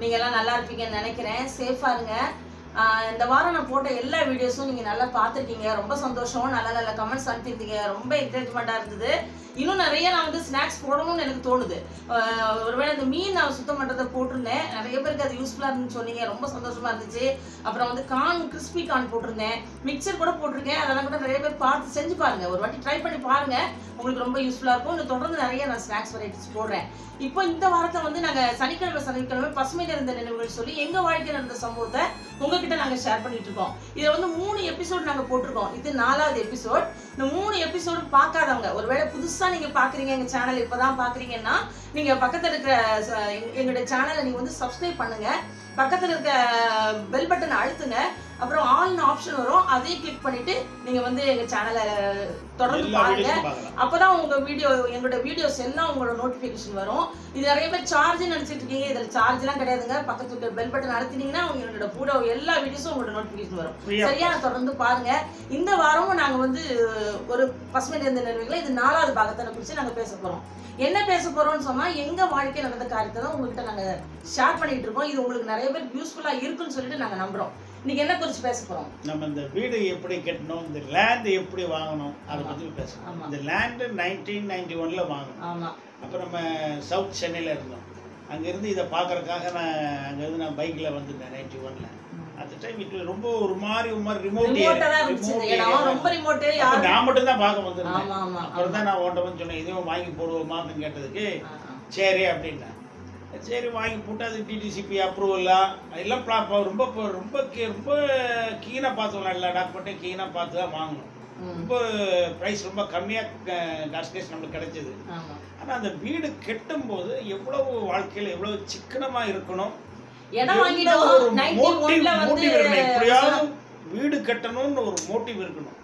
நீங்க எல்லாம் நல்லா இருப்பீங்கன்னு நினைக்கிறேன் சேஃபா இருங்க ஆஹ் இந்த வாரம் நான் போட்ட எல்லா வீடியோஸும் நீங்க நல்லா பார்த்துருக்கீங்க ரொம்ப சந்தோஷம் நல்ல நல்ல கமெண்ட்ஸ் அனுப்பியிருந்தீங்க ரொம்ப என்கரேஜ்மெண்ட்டாக இருந்தது இன்னும் நிறைய நான் வந்து ஸ்நாக்ஸ் போடணும்னு எனக்கு தோணுது ஆஹ் ஒருவேளை இந்த மீன் நான் சுத்தம் பண்ணுறதை போட்டிருந்தேன் நிறைய பேருக்கு அது யூஸ்ஃபுல்லாக இருந்துன்னு சொன்னீங்க ரொம்ப சந்தோஷமா இருந்துச்சு அப்புறம் வந்து கார்ன் கிறிஸ்பி கார்ன் போட்டிருந்தேன் மிக்சர் கூட போட்டிருக்கேன் அதெல்லாம் கூட நிறைய பேர் பார்த்து செஞ்சு பாருங்க ஒரு வாட்டி ட்ரை பண்ணி பாருங்க உங்களுக்கு ரொம்ப யூஸ்ஃபுல்லாக இருக்கும் இன்னும் தொடர்ந்து நிறைய நான் ஸ்நாக்ஸ் வெரைட்டிஸ் போடுறேன் இப்போ இந்த வாரத்தை வந்து நாங்கள் சனிக்கிழமை சனிக்கிழமை பசுமை நிறைந்த நினைவுகள் சொல்லி எங்கள் வாழ்க்கையில் நடந்த சம்பவத்தை உங்ககிட்ட நாங்கள் ஷேர் பண்ணிட்டு இருக்கோம் இதில் வந்து மூணு எபிசோட் நாங்கள் போட்டிருக்கோம் இது நாலாவது எபிசோட் இந்த மூணு எபிசோடு பார்க்காதவங்க ஒருவேளை புதுசாக நீங்கள் பார்க்குறீங்க எங்கள் சேனல் இப்போ தான் பார்க்குறீங்கன்னா நீங்கள் பக்கத்தில் இருக்கிற ச- எங்க- எங்களுடைய சேனலை நீங்கள் வந்து சப்ஸ்கிரைப் பண்ணுங்க பக்கத்தில் இருக்க பெல் பட்டன் அழுத்துங்க அப்புறம் ஆல்னு ஆப்ஷன் வரும் அதையும் கிளிக் பண்ணிட்டு நீங்கள் வந்து எங்கள் சேனலை தொடர்ந்து எல்லா பாருங்க வீடியோஸும் பார்க்கலாம் அப்பதான் உங்க வீடியோ எங்களோட வீடியோஸ் எல்லாம் உங்களோட நோட்டிபிகேஷன் வரும் இது நிறைய பேர் சார்ஜ் நினைச்சிட்டு இருக்கீங்க இதுல சார்ஜ் எல்லாம் கிடையாதுங்க பக்கத்துல இருக்க பெல் பட்டன் அழுத்தினீங்கன்னா உங்களோட கூட எல்லா வீடியோஸும் உங்களோட நோட்டிபிகேஷன் வரும் Free of சரியா தொடர்ந்து பாருங்க இந்த வாரமும் நாங்க வந்து ஒரு பசுமை நிறைந்த நினைவுகளை இது நாலாவது பாகத்தை குறித்து நாங்க பேச போறோம் என்ன பேச போறோம்னு சொன்னா எங்க வாழ்க்கை நடந்த காரியத்தை தான் உங்ககிட்ட நாங்க ஷேர் பண்ணிட்டு இருக்கோம் இது உங்களுக்கு நிறைய பேர் யூஸ்ஃபுல்லா இருக்குன்னு சொல்லிட்டு நாங்க நம்புறோம் இன்னைக்கு என்ன குறித்து பேச போறோம் நம்ம இந்த வீடு எப்படி கட்டணும் இந்த லேண்ட் எப்படி வாங்கணும் அதை ஆமா. பற்றி பேசணும் ஆமா. இந்த லேண்டு நைன்டீன் நைன்டி ஒன்ல வாங்கணும் ஆமா அப்போ நம்ம சவுத் சென்னையில் இருந்தோம் அங்கேருந்து இதை பார்க்கறதுக்காக நான் அங்கேருந்து நான் பைக்கில் வந்துட்டேன் நைன்டி ஒன்ல அந்த டைம் இது ரொம்ப ஒரு மாதிரி ஒரு மாதிரி ரிமோட் ரிமோட்டா தான் இருந்துச்சு இந்த இடம் ரொம்ப ரிமோட்டு யாரும் நான் மட்டும் தான் பார்க்க வந்திருந்தேன் ஆமா ஆமா அப்புறம் தான் நான் ஓட்ட வந்து சொன்னேன் இதுவும் வாங்கி போடுவோமா அப்படின்னு கேட்டதுக்கு ஆ, ஆ. சரி அப்படின்னேன் சரி வாங்கி போட்டு அது டிடிசிபி அப்ரூவல்லாம் எல்லாம் ப்ளா- ப- ரொம்ப ப- ரொம்ப கீ- ரொம்ப கீனாக பார்த்து எல்லா டாக்குமெண்ட்டையும் கீனாக பார்த்து தான் வாங்கணும் ம், ரொம்ப ப்ரைஸ் ரொம்ப கம்மியாக காசு கேஸ் நம்மளுக்கு கிடைச்சது ஆமா. ஆனால் அந்த வீடு கெட்டும்போது எவ்வளவு வாழ்க்கையில் எவ்வளவு சிக்கனமாக இருக்கணும் இடம் எவ்வளவு வாங்கிட்டோம் ஒரு 91 motive- ல வந்து motive இருக்கணும். எப்படியாவது வீடு கட்டணும்னு ஒரு மோட்டிவ் இருக்கணும்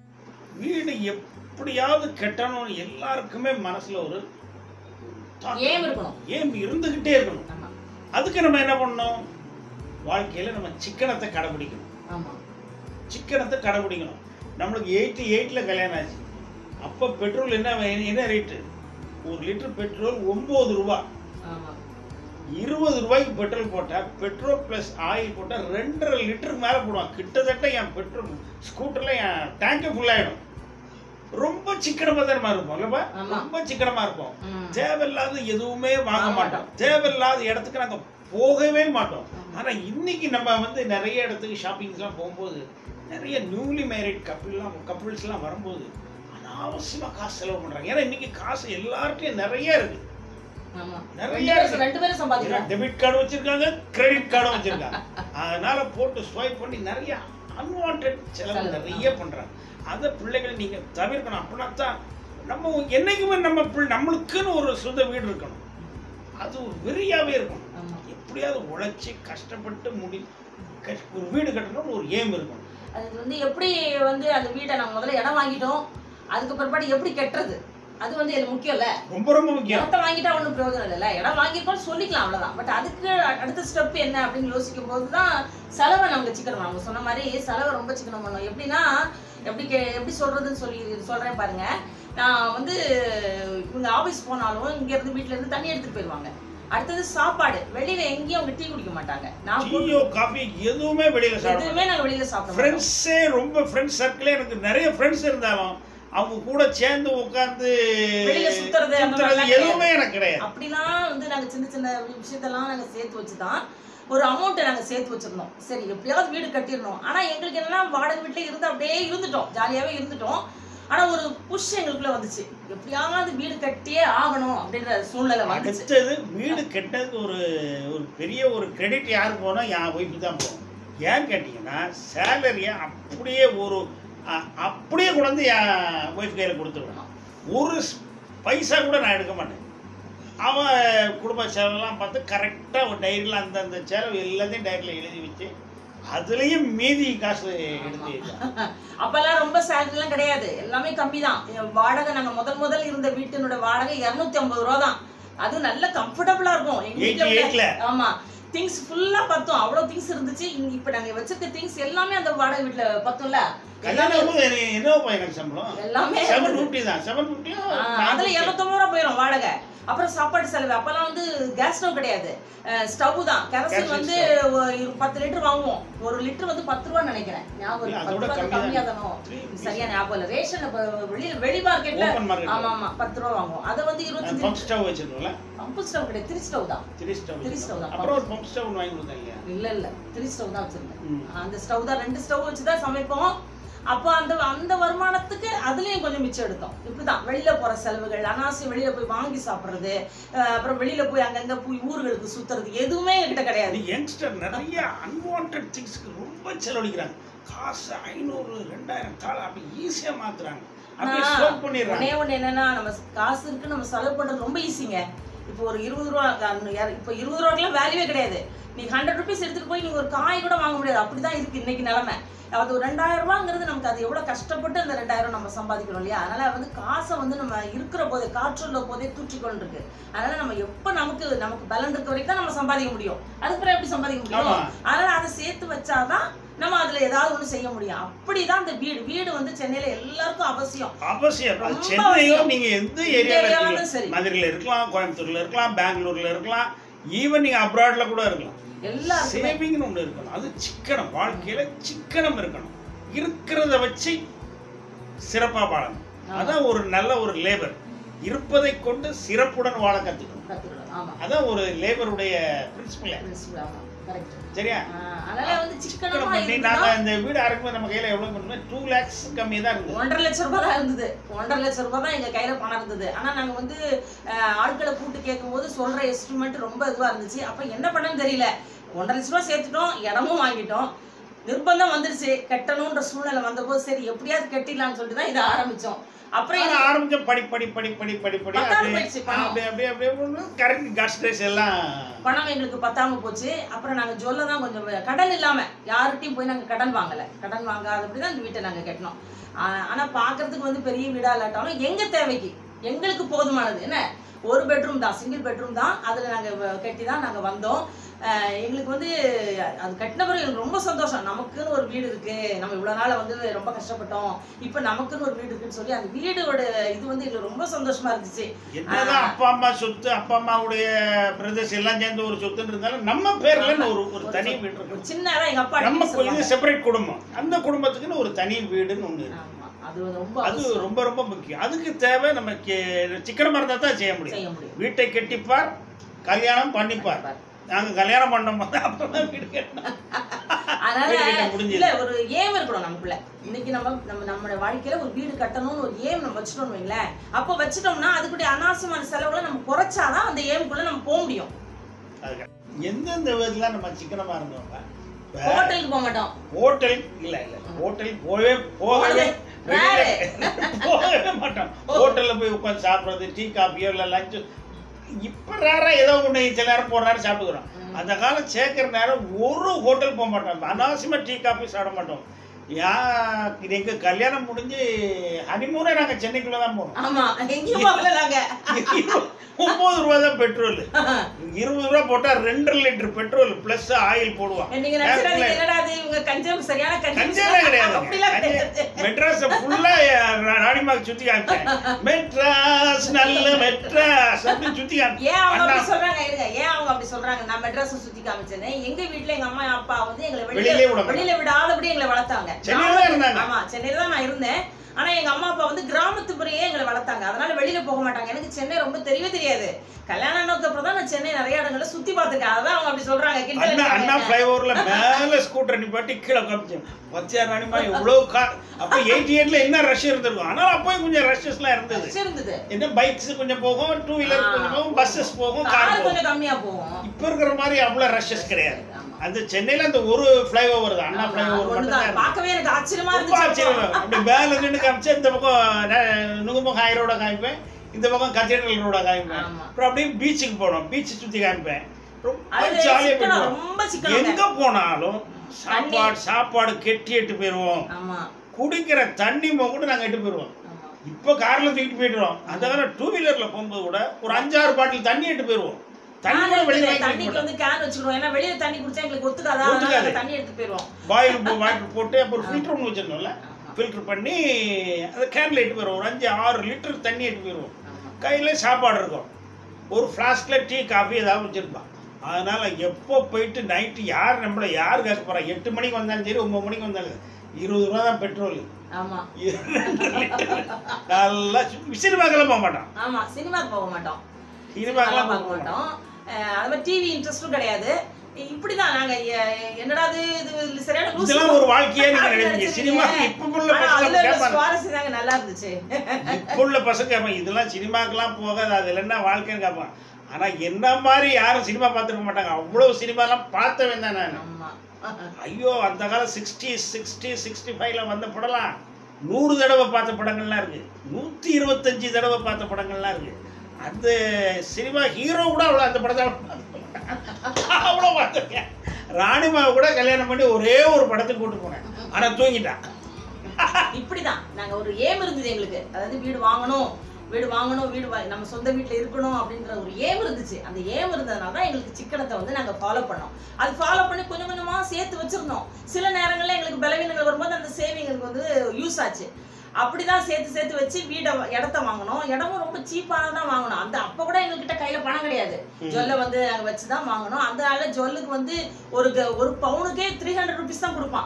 வீடு எப்படியாவது கட்டணும்னு எல்லாருக்குமே மனசுல ஒரு thought ஏம் இருக்கணும் ஏம் இருந்துகிட்டே இருக்கணும் ஆமா அதுக்கு நம்ம என்ன பண்ணணும் வாழ்க்கையில நம்ம சிக்கனத்தை கடைபிடிக்கணும் ஆமா சிக்கனத்தை கடைபிடிக்கணும் நம்மளுக்கு எயிட்டி எயிட்டில் கல்யாணம் ஆச்சு அப்போ பெட்ரோல் என்ன வே- என்ன ரேட்டு ஒரு லிட்டர் பெட்ரோல் ஒம்பது ரூபா ஆமா இருபது ரூபாய்க்கு பெட்ரோல் போட்டால் பெட்ரோல் ப்ளஸ் ஆயில் போட்டால் ரெண்டரை லிட்டருக்கு மேலே போடுவான் கிட்டத்தட்ட என் பெட்ரோல் ஸ்கூட்டரில் என் டேங்கே ஃபுல்லாகிடும் ரொம்ப சிக்கனமாக தான் இருப்போம் இல்லைப்பா ஆமா. ரொம்ப சிக்கனமாக இருப்போம் ம். தேவையில்லாத எதுவுமே வாங்க வாங்க மாட்டோம் தேவையில்லாத இடத்துக்கு நாங்கள் போகவே மாட்டோம் ஆனால் இன்னைக்கு நம்ம வந்து நிறைய இடத்துக்கு ஷாப்பிங்ஸ்லாம் போகும்போது நிறைய நியூலி மேரிட் கப்பிள்லாம் கப்பிள்ஸ்லாம் வரும்போது அனாவசியமாக காசு செலவு பண்ணுறாங்க ஏன்னா இன்னைக்கு காசு எல்லார்ட்டையும் நிறைய இருக்குது ஆமா நிறைய ரெண்டு பேரும் ரெண்டு பேரும் சம்பாதிக்கிறாங்க டெபிட் கார்டு வச்சிருக்காங்க கிரெடிட் கார்டும் வச்சிருக்காங்க அதனால போட்டு ஸ்வைப் பண்ணி நிறைய அன்வான்ட் செலவு செலவு, நிறைய பண்றாங்க அதை பிள்ளைகளை நீங்க தவிர்க்கணும் அப்படின்னா தான் நம்ம என்னைக்குமே நம்ம பிள்ளை நம்மளுக்குன்னு ஒரு சொந்த வீடு இருக்கணும் அது ஒரு வெறியாவே இருக்கணும் ஆமா எப்படியாவது உழைச்சி கஷ்டப்பட்டு முடி கஷ்- ஒரு வீடு கட்டணும்னு ஒரு ஏம் இருக்கணும் அது வந்து எப்படி வந்து அந்த வீட்டை நம்ம முதல்ல இடம் வாங்கிட்டோம் அதுக்கு பிற்பாடு எப்படி கெட்டுறது அது வந்து எனக்கு முக்கியம் இல்ல ரொம்ப ரொம்ப முக்கியம் இடத்த வாங்கிட்டா ஒன்றும் பிரயோஜனம் இல்லைல்ல இடம் வாங்கியிருக்கோம்னு சொல்லிக்கலாம் அவ்வளவுதான் பட் அதுக்கு அடுத்த ஸ்டெப் என்ன அப்படின்னு யோசிக்கும் போது தான் செலவை நமக்கு சிக்கனம் அவங்க சொன்ன மாதிரி செலவை ரொம்ப சிக்கனம் பண்ணணும் எப்படின்னா எப்படி கே எப்படி சொல்றதுன்னு சொல்லி சொல்றேன் பாருங்க நான் வந்து இவங்க ஆபீஸ் போனாலும் இங்க இருந்து வீட்ல இருந்து தண்ணி எடுத்துட்டு போயிடுவாங்க அடுத்தது சாப்பாடு வெளியில எங்கேயும் அவங்க டீ குடிக்க மாட்டாங்க நான் போட்டு- டீயோ காஃபி எதுவுமே வெளியில சாப்பிட எதுவுமே நாங்க வெளியில சாப்பிட மாட்டோம். ஃப்ரெண்ட்ஸே ரொம்ப ஃப்ரெண்ட்ஸ் சர்க்கிளே எனக்கு நிறைய ஃப்ரெண்ட்ஸ் இருந்தாலும் அவங்க கூட சேர்ந்து உட்காந்து வெளியில சுத்துறது அந்த சுத்துறது மாதிரிலாம் எதுவுமே எனக்கு கிடையாது அப்படிலாம் வந்து நாங்க சின்ன சின்ன விஷயத்தெல்லாம் நாங்க சேர்த்து வச்சு தான் ஒரு அமௌண்ட்டை நாங்க சேர்த்து வச்சிருந்தோம் சரி எப்படியாவது வீடு கட்டிடணும் ஆனா எங்களுக்கு என்னன்னா வாடகை வீட்டுல இருந்து அப்படியே இருந்துட்டோம் ஜாலியாவே இருந்துட்டோம் ஆனா ஒரு புஷ் எங்களுக்குள்ள வந்துச்சு எப்படியாவது வீடு கட்டியே ஆகணும் அப்படின்ற சூழ்நிலை வந்துச்சு அடுத்தது வீடு கெட்டதுக்கு ஒரு ஒரு பெரிய ஒரு கிரெடிட் யார் போனா என் ஒய்ஃபு தான் போகும் ஏன்னு கேட்டிங்கன்னா சேலரியை அப்படியே ஒரு அ- அப்படியே கொண்டு என் ஒய்ஃப் கையில் கொடுத்துருவேன் ஒரு ஸ்- பைசா கூட நான் எடுக்க மாட்டேன் அவன் குடும்ப செலவெல்லாம் பார்த்து கரெக்டாக ஒரு டைரியில் அந்தந்த செலவு எல்லாத்தையும் டைரியில் எழுதி வச்சு அதுலேயும் மீதி காசு எடுத்து அப்பெல்லாம் ரொம்ப salary எல்லாம் கிடையாது எல்லாமே கம்மி தான் வாடகை நாங்க முதல் முதல் இருந்த வீட்டினோட வாடகை இருநூத்தி ஐம்பது ரூபா தான் அது நல்ல கம்ஃபர்டபுளா இருக்கும் எங்க வீட்ல எயிட்டி உள்ள- எயிட்டில் ஆமா திங்ஸ் ஃபுல்லா பத்தோம் அவ்வளவு திங்ஸ் இருந்துச்சு இங்க இப்ப நாங்க வச்சிருக்க திங்ஸ் எல்லாமே அந்த வாடகை வீட்டுல பத்தோம்ல கல்யாணம் போது எனக்கு என்னப்பா எனக்கு சம்பளம் எல்லாமே செவன் ஃபிஃப்டி தான் செவன் ஃபிஃப்டியும் ஆ, அதுல இருநூத்தம்பது ரூபா போயிடும் வாடகை அப்புறம் சாப்பாடு செலவு அப்பெல்லாம் வந்து கேஸ் ஸ்டவ் கிடையாது ஸ்டவ் தான் கெரசின் Kerosene வந்து ஒரு இரு- பத்து லிட்டர் வாங்குவோம் ஒரு லிட்டர் வந்து பத்து ரூபா நினைக்கிறேன் ஞாபகம் இல்ல, இருக்கு. அதோட பத்து ரூபா கம்மி கம்மியா தான். தானோ Three rupees. சரியா ஞாபகம் இல்ல ரேஷன் இப்ப வெளி வெளி மார்க்கெட்ல Open market. ஆமா ஆமா பத்து ரூபா வாங்குவோம் அதை வந்து இருபத்தஞ்சு பம்ப் ஸ்டவ் வச்சிருக்கோம்ல பம்பு ஸ்டவ் கிடையாது திரி ஸ்டவ் தான் த்ரீ ஸ்டவ் Three stove தான். அப்புறம் ஒரு பம்ப் ஸ்டவ் ஒன்று வாங்கி கொடுத்தாங்க இல்ல இல்ல திரி ஸ்டவ் தான் வச்சிருந்தேன் ம். அந்த ஸ்டவ் தான் ரெண்டு ஸ்டவ் வச்சு தான் சமைப்போம் அப்போ அந்த அந்த வருமானத்துக்கு அதுலயும் கொஞ்சம் மிச்சம் எடுத்தோம் இப்படிதான் வெளியில போற செலவுகள் அனாவசியம் வெளியில போய் வாங்கி சாப்பிடுறது அஹ் அப்புறம் வெளியில போய் அங்கங்க போய் ஊர்களுக்கு சுத்துறது எதுவுமே என்கிட்ட கிடையாது அது யங்ஸ்டர் நிறைய அன்வான்ட் திங்ஸ்க்கு ரொம்ப செலவழிக்கிறாங்க காசு ஐநூறு ரெண்டாயிரம் தாள் அப்படி ஈஸியா மாத்துறாங்க அப்படியே ஆனா, ஸ்டோக் பண்ணிடுறாங்க ஒண்ணே ஒண்ணு என்னன்னா நம்ம காசு இருக்கு நம்ம செலவு பண்றது ரொம்ப ஈஸிங்க இப்போ ஒரு இருபது ரூபா அஹ் யார்- இப்போ இருபது ரூபாய்க்குலாம் வேல்யூவே கிடையாது நீங்க ஹண்ட்ரட் ருபீஸ் எடுத்துட்டு போய் நீங்க ஒரு காய் கூட வாங்க முடியாது அப்படிதான் இருக்கு இன்னைக்கு நிலைமை அது ஒரு ரெண்டாயிரம் ரூபாங்கிறது நமக்கு அது எவ்வளவு கஷ்டப்பட்டு அந்த ரெண்டாயிரம் நம்ம சம்பாதிக்கிறோம் இல்லையா அதனால வந்து காசை வந்து நம்ம இருக்கிற போதே காற்றுள்ள போதே தூற்றிக்கொண்டு இருக்கு அதனால நம்ம எப்ப நமக்கு நமக்கு பலன் இருக்க வரைக்கும் தான் நம்ம சம்பாதிக்க முடியும் அதுக்கப்புறம் எப்படி சம்பாதிக்க முடியும் ஆமா. அதனால அதை சேர்த்து வச்சாதான் நம்ம அதுல ஏதாவது ஒண்ணு செய்ய முடியும் அப்படிதான் இந்த வீடு வீடு வந்து சென்னையில எல்லாருக்கும் அவசியம் அவசியம் அது ரொம்ப சென்னையில அவசியம். நீங்க எந்த எந்த ஏரியால ஏரியால இருக்கீங்க இருந்தாலும் சரி. மதுரையில இருக்கலாம் கோயம்புத்தூர்ல இருக்கலாம் பெங்களூர்ல இருக்கலாம் ஈவன் நீங்க அப்ராட்ல கூட இருக்கலாம் எல்லாருக்குமே சேவிங்னு ஒண்ணு இருக்கணும் அது சிக்கனம் வாழ்க்கையில சிக்கனம் இருக்கணும் இருக்கிறத வச்சு சிறப்பா வாழணும் அதான் ஒரு நல்ல ஒரு லேபர் இருப்பதை கொண்டு சிறப்புடன் வாழ கத்துக்கணும் கத்துக்கணும் ஆமா அதான் ஒரு லேபருடைய பிரின்சிபல் Principle, ஆமா கரெக்ட் சரியா அதனால வந்து சிக்கனம் சிக்கனமா பண்ணி இருந்தா நாங்க இந்த வீடு ஆரம்பிக்கும் நம்ம கையில எவ்வளவு பண்ணோம் டூ லேக்ஸ் கம்மி தான் இருந்தது ஒன்றரை லட்சம் ரூபாய் தான் இருந்தது ஒன்றரை லட்சம் ரூபாய் தான் எங்க கையில பணம் இருந்தது ஆனா நாங்க வந்து அஹ், ஆட்களை கூப்பிட்டு கேட்கும்போது சொல்ற எஸ்டிமேட் ரொம்ப இதுவா இருந்துச்சு அப்ப என்ன பண்ணன்னு தெரியல ஒன்றரை லட்ச ரூபாய் சேர்த்துட்டோம் இடமும் வாங்கிட்டோம் நிர்பந்தம் வந்துருச்சு கட்டணும்ன்ற சூழ்நிலை வந்தபோது சரி எப்படியாவது கட்டிடலாம்னு சொல்லிட்டு தான் இதை ஆரம்பிச்சோம் அப்புறம் ஆனா ஆரம்பிச்ச படி படி படி படி படி படி பத்தாது அப்படியே போயிடுச்சு பணம். அப்படியே அப்படியே அப்படியே கரெக்ட் காஸ்ட் ட்ரெஸ் எல்லாம் பணம் எங்களுக்கு பத்தாம போச்சு அப்புறம் நாங்க ஜொல்ல தான் கொஞ்சம் வே- கடன் இல்லாம யார்கிட்டயும் போய் நாங்க கடன் வாங்கல கடன் வாங்காதபடி தான் இந்த வீட்டை நாங்க கட்டினோம் ஆ- ஆனா பாக்குறதுக்கு வந்து பெரிய வீடா இல்லாட்டாலும் எங்க தேவைக்கு எங்களுக்கு போதுமானது என்ன ஒரு பெட்ரூம் தான் சிங்கிள் பெட்ரூம் தான் அதுல நாங்க வ- கட்டி தான் நாங்க வந்தோம் அஹ் எங்களுக்கு வந்து அது கட்டின பிறகு எனக்கு ரொம்ப சந்தோஷம் நமக்குன்னு ஒரு வீடு இருக்கு நம்ம இவ்வளவு நாள் வந்து ரொம்ப கஷ்டப்பட்டோம் இப்ப நமக்குன்னு ஒரு வீடு இருக்குன்னு சொல்லி அந்த வீடோட இது வந்து எங்களுக்கு ரொம்ப சந்தோஷமா இருந்துச்சு என்னதான் அப்பா அம்மா சொத்து அப்பா அம்மாவுடைய பிரதர்ஸ் எல்லாம் சேர்ந்து ஒரு சொத்துன்னு இருந்தாலும் நம்ம பேர்ல ஒரு ஒரு தனி வீடு ஒரு இருக்கு சின்னதா எங்க அப்பா நம்ம அடிக்கடி சொல்லுவாங்க. இது செப்பரேட் குடும்பம் அந்த குடும்பத்துக்குன்னு ஒரு தனி வீடுன்னு ஒண்ணு இருக்கு ஆமா அது ரொம்ப அது அவசியம். ரொம்ப ரொம்ப முக்கியம் அதுக்கு தேவை நம்ம கே- சிக்கனமா இருந்தா தான் செய்ய முடியும் செய்ய முடியும் வீட்டை கட்டிப்பார் கல்யாணம் பண்ணிப்பார் நாங்க கல்யாணம் பண்ணும் போது அப்பதான் வீடு கட்டினோம் அதனால வீடு கட்ட முடிஞ்சது. இல்ல ஒரு ஏம் இருக்கணும் நமக்குள்ள இன்னைக்கு நம்ம நம்ம நம்மளோட வாழ்க்கையில ஒரு வீடு கட்டணும்னு ஒரு ஏம் நம்ம வச்சுட்டோம்னு வைங்களேன் அப்போ வச்சுட்டோம்னா அதுக்குடைய அனாவசியமான செலவுகளை நம்ம குறைச்சாதான் அந்த ஏமுக்குள்ள நம்ம போக முடியும் அதுக்கு எந்தெந்த விதத்துல நம்ம சிக்கனமா இருந்தோம் ஹோட்டலுக்கு போக மாட்டோம் ஹோட்டல் இல்ல இல்ல ஹோட்டல் போகவே போகவே Rare. போகவே மாட்டோம் ஹோட்டல்ல போய் உட்காந்து சாப்பிடுறது டீ காஃபியோ இல்ல லஞ்சு இப்ப ரேரா ஏதோ ஒண்ணு சில நேரம் போற நேரம் சாப்பிட்டுக்கிறோம் அந்த காலம் சேர்க்கிற நேரம் ஒரு ஹோட்டல் போக மாட்டோம் அனாவசியமா டீ காஃபி சாப்பிட மாட்டோம் யா இது எங்க கல்யாணம் முடிஞ்சு ஹனிமூனே நாங்க சென்னைக்குள்ள தான் போனோம் ஆமா எங்கேயும் போகல நாங்க ஒன்பது ரூபா தான் பெட்ரோல் இருபது ரூபா போட்டா ரெண்டரை லிட்டர் பெட்ரோல் பிளஸ் ஆயில் போடுவான் நீங்க நினைச்சிடாதீங்க என்னடா அது இவங்க கஞ்சம் சரியான கஞ்சம் கஞ்செல்லாம் கிடையாது அப்படிலாம் கிடையாது மெட்ராஸ் ஃபுல்லா ராணிமாக்கு சுத்தி காமிச்சேன் மெட்ராஸ் நல்ல மெட்ராஸ் அப்படின்னு சுத்தி காமிச்சேன் ஏன் அவங்க அண்ணா, அப்படி சொல்றாங்க இருங்க ஏன் அவங்க அப்படி சொல்றாங்க நான் மெட்ராஸ் சுத்தி காமிச்சேன்னு எங்க வீட்ல எங்க அம்மா அப்பா வந்து எங்களை வெளியிலே வெளியில விட மாட்டாங்க. வெளியில விடாதபடி எங்களை வளர்த்தாங்க சென்னையில தான் இருந்தாங்க. ஆமா சென்னையில தான் நான் இருந்தேன் ஆனா எங்க அம்மா அப்பா வந்து கிராமத்து முறையே எங்களை வளர்த்தாங்க அதனால வெளியில போக மாட்டாங்க எனக்கு சென்னை ரொம்ப தெரியவே தெரியாது கல்யாணம் ஆனதுக்கு அப்புறம் தான் நான் சென்னை நிறைய இடங்கள்ல சுத்தி பார்த்திருக்கேன் அதான் அவங்க அப்படி சொல்றாங்க கிண்டல் அண்ணா அண்ணா அடிக்கிறாங்க. ஃப்ளைஓவர்ல மேல ஸ்கூட்டர் நிப்பாட்டி கீழே காமிச்சேன் பத்தியா ராணிமா எவ்வளவு கார் அப்ப எயிட்டி எயிட்ல என்ன ரஷ் இருந்திருக்கும் ஆனா அப்பயும் கொஞ்சம் ரஷ்ஷஸ்லாம் இருந்தது ரஷ் இருந்தது என்ன பைக்ஸ் கொஞ்சம் போகும் டூ வீலர் கொஞ்சம் போகும் பஸ்ஸஸ் போகும் கார் கார் போகும் கொஞ்சம் கம்மியா போகும் இப்ப இருக்கிற மாதிரி அவ்வளவு ரஷ்ஷஸ் கிடையாது ஆமா. அந்த சென்னையில அந்த ஒரு ஃப்ளைஓவர் தான் அண்ணா ஆமா, ஃப்ளைஓவர் மட்டும் தான் ஒண்ணுதான் இருந்தது. பார்க்கவே எனக்கு ஆச்சரியமா ரொம்ப ஆச்சரியம் இருந்துச்சு அப்படி மேல நின்று காமிச்சு இந்த பக்கம் ந- நுங்கம்பக்கம் ஹை ரோட காமிப்பேன் இந்த பக்கம் கத்தீட்ரல் ரோட காமிப்பேன் ஆமா. அப்புறம் அப்படியே பீச்சுக்கு போனோம் பீச் சுத்தி காமிப்பேன் ரொம்ப அது ஜாலியா சிக்கனம், போயிடுவோம் ரொம்ப சிக்கனம் எங்க போனாலும் சாப்பாடு சாப்பாடு கெட்டி எட்டு போயிருவோம் ஆமா குடிக்கிற தண்ணி கூட நாங்க எட்டு போயிருவோம் ஆமா இப்போ கார்ல தூக்கிட்டு போயிடுறோம் அந்த காலம் டூ வீலர்ல போகும்போது கூட ஒரு அஞ்சாறு பாட்டில் தண்ணி எட்டு போயிருவோம் தண்ணி கூட வெளியே வாங்கி தண்ணிக்கு குடிக்க வந்து கேன் வச்சுக்கிடுவோம் ஏன்னா வெளியில தண்ணி குடிச்சா எங்களுக்கு ஒத்துக்காதா அதனால ஒத்துக்காது. நாங்க தண்ணி எடுத்து போயிருவோம் பாயில் வாட்டர் போட்டு அப்புறம் ஃபில்டர் ஒன்று வச்சிருந்தோம்ல ஃபில்டர் பண்ணி அதை கேன்ல எட்டு போயிடுவோம் ஒரு அஞ்சு ஆறு லிட்டர் தண்ணி எட்டு போயிடுவோம் கையில் சாப்பாடு இருக்கும் ஒரு ஃப்ளாஸ்கில் டீ காஃபி ஏதாவது வச்சுருப்பான் அதனால் எப்போ போயிட்டு நைட்டு யார் நம்மளை யார் கேட்க போகிறா எட்டு மணிக்கு வந்தாலும் சரி ஒம்பது மணிக்கு வந்தாலும் இருபது ரூபா தான் பெட்ரோல் ஆமா நல்லா சினிமாக்கெல்லாம் போக மாட்டான் ஆமா சினிமாக்கு போக மாட்டோம் சினிமாக்கெல்லாம் பார்க்க மாட்டோம் அஹ் அது மாதிரி டிவி இன்ட்ரெஸ்டும் கிடையாது இப்படிதான் நாங்க எ- என்னடா இது இது சரியான லூசு இதெல்லாம் ஒரு வாழ்க்கையே நீங்க அப்படி நினைப்பீங்க நினைச்சிருக்கீங்க. சினிமா இப்ப உள்ள ஆனா பசங்க அதுல உள்ள கேட்பாங்க சுவாரஸ்யம் தாங்க நல்லா இருந்துச்சு இப்ப உள்ள பசங்க கேட்பாங்க இதெல்லாம் சினிமாக்கெல்லாம் போகாது அதுல என்ன வாழ்க்கைன்னு கேட்பாங்க ஆனா என்ன மாதிரி யாரும் சினிமா பார்த்துருக்க மாட்டாங்க அவ்வளவு சினிமாலாம் பார்த்தவன் தான் நான் ஆமா ஐயோ அந்த காலம் சிக்ஸ்டி சிக்ஸ்டி சிக்ஸ்டி ஃபைவ்ல வந்த படம்லாம் நூறு தடவை பார்த்த படங்கள்லாம் இருக்கு நூற்றி இருபத்தஞ்சி தடவை பார்த்த படங்கள்லாம் இருக்கு அந்த சினிமா ஹீரோ கூட அவ்வளோ அந்த படத்தை அவ்வளோ பார்த்துருக்கேன் ராணிமாவை கூட கல்யாணம் பண்ணி ஒரே ஒரு படத்துக்கு கூட்டு போனேன் ஆனால் தூங்கிட்டான் இப்படிதான் நாங்க ஒரு ஏம் இருந்தது எங்களுக்கு அதாவது வீடு வாங்கணும் வீடு வாங்கணும் வீடு வா- நம்ம சொந்த வீட்ல இருக்கணும் அப்படின்ற ஒரு ஏம் இருந்துச்சு அந்த ஏம் இருந்ததுனால தான் எங்களுக்கு சிக்கனத்தை வந்து நாங்க ஃபாலோ பண்ணோம் அது ஃபாலோ பண்ணி கொஞ்சம் கொஞ்சமா சேர்த்து வச்சிருந்தோம் சில நேரங்கள்ல எங்களுக்கு பலவீனங்கள் வரும்போது அந்த சேவிங் எங்களுக்கு வந்து யூஸ் ஆச்சு அப்படிதான் சேர்த்து சேர்த்து வச்சு வீடை வ- இடத்த வாங்கணும் இடமும் ரொம்ப சீப்பாக தான் வாங்கணும் அந்த அப்போ கூட எங்ககிட்ட கையில பணம் கிடையாது ஜொல்லை வந்து நாங்கள் வச்சு தான் வாங்கணும் அதனால ஜொல்லுக்கு வந்து ஒரு க- ஒரு பவுனுக்கே த்ரீ ஹண்ட்ரட் ருபீஸ் தான் கொடுப்பான்